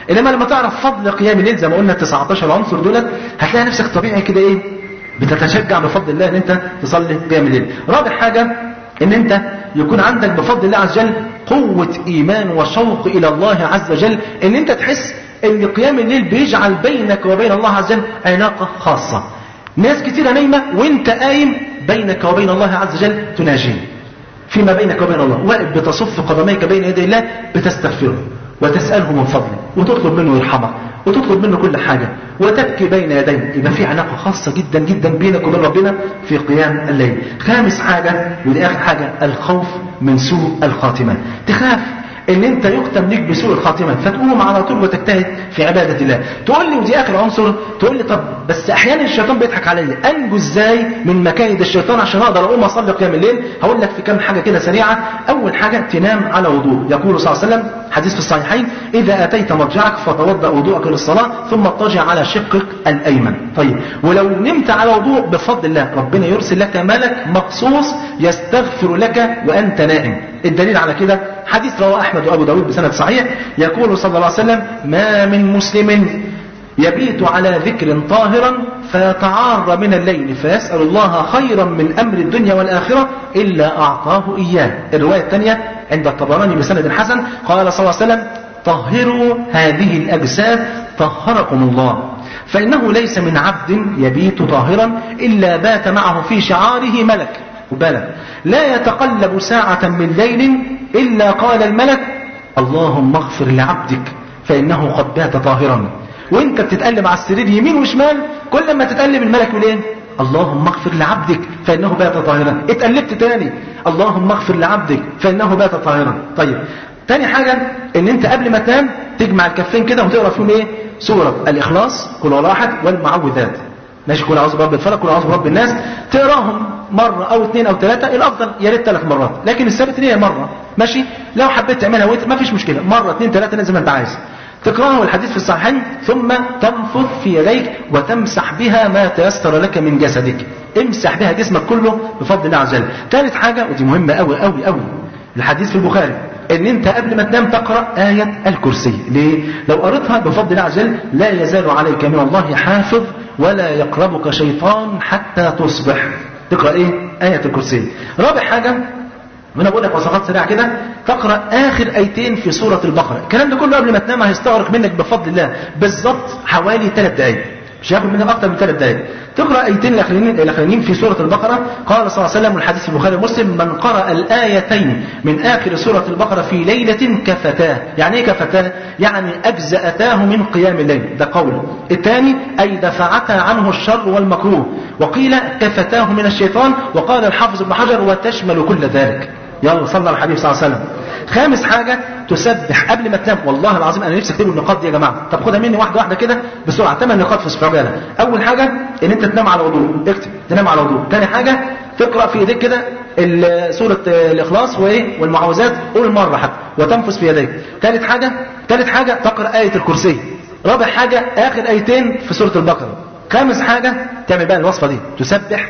انما لما تعرف فضل قيام الليل زي ما قلنا 19 عنصر دولت هتلاقي نفسك طبيعي كده ايه بتتشجع بفضل الله ان انت تصلي قيام الليل رابع حاجه ان انت يكون عندك بفضل الله عز وجل قوة ايمان وشوق الى الله عز وجل ان انت تحس ان قيام الليل بيجعل بينك وبين الله عز وجل علاقة خاصة ناس كتيرة نايمة وانت قايم بينك وبين الله عز وجل تناجيه فيما بينك وبين الله واقف بتصف قدميك بين يدي الله بتستغفره وتسأله من فضله وتطلب منه يرحمك وتطلب منه كل حاجة وتبكي بين يديه يبقى في علاقة خاصة جدا جدا بينك وبين ربنا في قيام الليل خامس حاجة ودي آخر حاجة الخوف من سوء الخاتمة تخاف ان انت يختم ليك بسوء الخاتمه فتقوم على طول وتجتهد في عباده الله تقول لي ودي اخر عنصر تقول لي طب بس احيانا الشيطان بيضحك عليا انجو ازاي من مكايد الشيطان عشان اقدر اقوم اصلي قيام الليل هقول لك في كام حاجه كده سريعه اول حاجه تنام على وضوء يقول صلى الله عليه وسلم حديث في الصحيحين اذا اتيت مرجعك فتوضا وضوءك للصلاه ثم اضطجع على شقك الايمن طيب ولو نمت على وضوء بفضل الله ربنا يرسل لك ملك مخصوص يستغفر لك وانت نائم الدليل على كده حديث رواه احمد وابو داود بسند صحيح يقول صلى الله عليه وسلم ما من مسلم يبيت على ذكر طاهرا فيتعار من الليل فيسأل الله خيرا من أمر الدنيا والآخرة إلا أعطاه إياه الرواية الثانية عند الطبراني بسند حسن قال صلى الله عليه وسلم طهروا هذه الأجساد طهركم الله فإنه ليس من عبد يبيت طاهرا إلا بات معه في شعاره ملك وبلد لا يتقلب ساعة من ليل إلا قال الملك اللهم اغفر لعبدك فإنه قد بات طاهرا وانت بتتقلب على السرير يمين وشمال كل ما تتقلب الملك يقول ايه اللهم اغفر لعبدك فإنه بات طاهرا اتقلبت تاني اللهم اغفر لعبدك فإنه بات طاهرا طيب تاني حاجة ان انت قبل ما تنام تجمع الكفين كده وتقرا فيهم ايه سورة الاخلاص كل واحد والمعوذات ماشي كل اعوذ برب الفلق كل اعوذ برب الناس تقراهم مرة او اثنين او ثلاثة الافضل يا ريت ثلاث مرات لكن الثابت ان هي مرة ماشي لو حبيت تعملها وتر ما فيش مشكلة مرة اثنين ثلاثة زي ما انت عايز تقرأه الحديث في الصحيحين ثم تنفض في يديك وتمسح بها ما تيسر لك من جسدك امسح بها جسمك كله بفضل الله عز وجل ثالث حاجة ودي مهمة قوي قوي قوي الحديث في البخاري ان انت قبل ما تنام تقرأ آية الكرسي ليه لو قرأتها بفضل الله عز وجل لا يزال عليك من الله حافظ ولا يقربك شيطان حتى تصبح تقرأ ايه آية الكرسي رابع حاجة وانا بقول لك وصفات سريعه كده تقرا اخر ايتين في سوره البقره الكلام ده كله قبل ما تنام هيستغرق منك بفضل الله بالظبط حوالي ثلاث دقائق مش هياخد منك اكتر من ثلاث دقائق تقرا ايتين الاخرين الاخرين في سوره البقره قال صلى الله عليه وسلم الحديث في البخاري ومسلم من قرا الايتين من اخر سوره البقره في ليله كفتاه يعني ايه كفتاه يعني اجزاتاه من قيام الليل ده قول الثاني اي دفعتا عنه الشر والمكروه وقيل كفتاه من الشيطان وقال الحافظ ابن حجر وتشمل كل ذلك يلا صلى على الحبيب صلى الله عليه وسلم خامس حاجة تسبح قبل ما تنام والله العظيم انا نفسي اكتب النقاط دي يا جماعة طب خدها مني واحدة واحدة كده بسرعة ثمان نقاط في استعجالة اول حاجة ان انت تنام على وضوء اكتب تنام على وضوء ثاني حاجة تقرأ في ايديك كده سورة الاخلاص وايه والمعوذات قول مرة حتى وتنفس في يديك ثالث حاجة ثالث حاجة تقرأ آية الكرسي رابع حاجة اخر ايتين في سورة البقرة خامس حاجة تعمل بقى الوصفة دي تسبح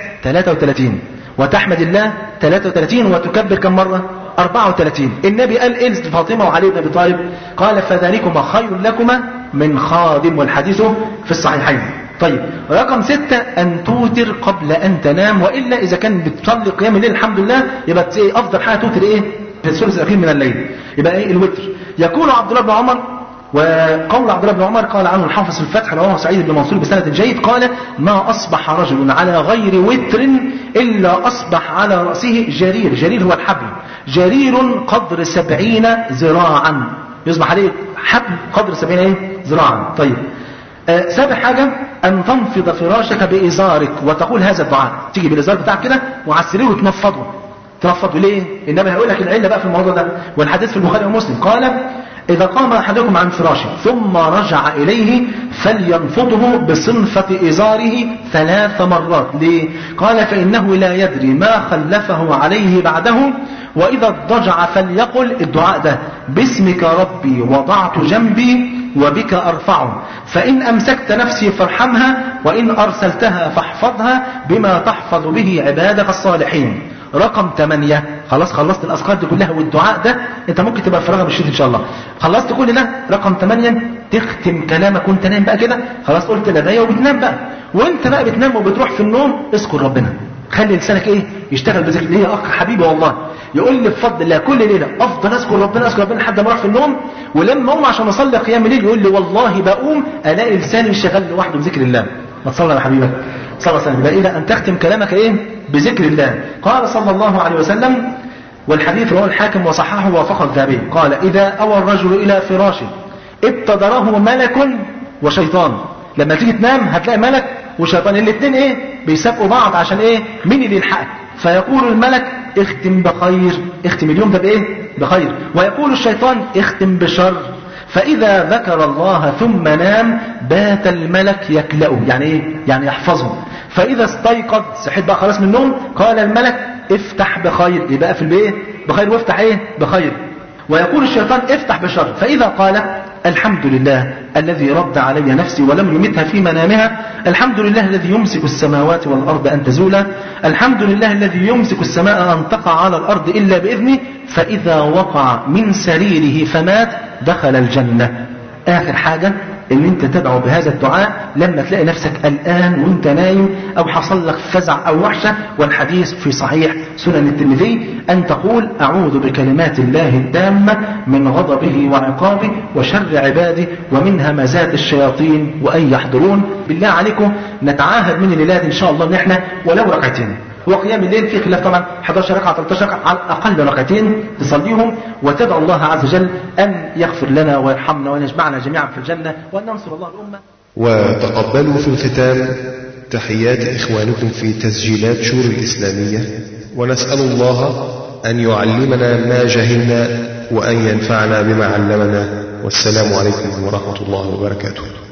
33 وتحمد الله 33 وتكبر كم مرة 34 النبي قال إيه لفاطمة وعلي بن أبي طالب قال فذلكما خير لكما من خادم والحديث في الصحيحين طيب رقم ستة أن توتر قبل أن تنام وإلا إذا كان بتصلي قيام الليل الحمد لله يبقى إيه أفضل حاجة توتر إيه في الثلث الأخير من الليل يبقى إيه الوتر يقول عبد الله بن عمر وقول عبد الله بن عمر قال عنه الحافظ في الفتح رواه سعيد بن منصور بسند جيد قال ما أصبح رجل على غير وتر إلا أصبح على رأسه جرير جرير هو الحبل جرير قدر سبعين ذراعا يصبح عليه حبل قدر سبعين ايه ذراعا طيب آه سابع حاجة أن تنفض فراشك بإزارك وتقول هذا الدعاء تيجي بالإزار بتاعك كده وعلى السرير وتنفضه تنفضه ليه؟ إنما هيقول لك العلة بقى في الموضوع ده والحديث في البخاري ومسلم قال إذا قام أحدكم عن فراشه ثم رجع إليه فلينفضه بصنفة إزاره ثلاث مرات ليه؟ قال فإنه لا يدري ما خلفه عليه بعده وإذا اضطجع فليقل الدعاء ده باسمك ربي وضعت جنبي وبك أرفعه فإن أمسكت نفسي فارحمها وإن أرسلتها فاحفظها بما تحفظ به عبادك الصالحين رقم ثمانية خلاص خلصت الاذكار دي كلها والدعاء ده انت ممكن تبقى فراغ بالشيط ان شاء الله خلصت كل ده رقم 8 تختم كلامك وانت نايم بقى كده خلاص قلت لدي وبتنام بقى وانت بقى بتنام وبتروح في النوم اذكر ربنا خلي لسانك ايه يشتغل بذكر ليه اخ حبيبي والله يقول لي بفضل الله كل ليله افضل اذكر ربنا اذكر ربنا لحد ما اروح في النوم ولما اقوم عشان اصلي قيام الليل يقول لي والله بقوم الاقي لساني شغال لوحده بذكر الله ما تصلي على حبيبك صلى الله عليه وسلم يبقى الى ان تختم كلامك ايه بذكر الله قال صلى الله عليه وسلم والحديث رواه الحاكم وصححه ووافق الذهبي قال اذا اوى الرجل الى فراشه ابتدره ملك وشيطان لما تيجي تنام هتلاقي ملك وشيطان الاثنين ايه بيسابقوا بعض عشان ايه مين اللي يلحقك فيقول الملك اختم بخير اختم اليوم ده بايه بخير ويقول الشيطان اختم بشر فإذا ذكر الله ثم نام بات الملك يكلأه يعني ايه يعني يحفظه فإذا استيقظ صحيت بقى خلاص من النوم قال الملك افتح بخير يبقى في البيت بخير وافتح ايه بخير ويقول الشيطان افتح بشر فإذا قال الحمد لله الذي رد علي نفسي ولم يمتها في منامها الحمد لله الذي يمسك السماوات والأرض أن تزولا الحمد لله الذي يمسك السماء أن تقع على الأرض إلا بإذنه فإذا وقع من سريره فمات دخل الجنة آخر حاجة ان انت تدعو بهذا الدعاء لما تلاقي نفسك قلقان وانت نايم او حصل لك فزع او وحشة والحديث في صحيح سنن الترمذي ان تقول اعوذ بكلمات الله التامة من غضبه وعقابه وشر عباده ومن همزات الشياطين وان يحضرون بالله عليكم نتعاهد من الليلات ان شاء الله ان احنا ولو ركعتين هو قيام الليل في خلاف طبعا 11 ركعه 13 ركعه على الاقل ركعتين تصليهم وتدعو الله عز وجل ان يغفر لنا ويرحمنا وان يجمعنا جميعا في الجنه وان ننصر الله الامه وتقبلوا في الختام تحيات إخوانكم في تسجيلات شور الإسلامية ونسأل الله أن يعلمنا ما جهلنا وأن ينفعنا بما علمنا والسلام عليكم ورحمة الله وبركاته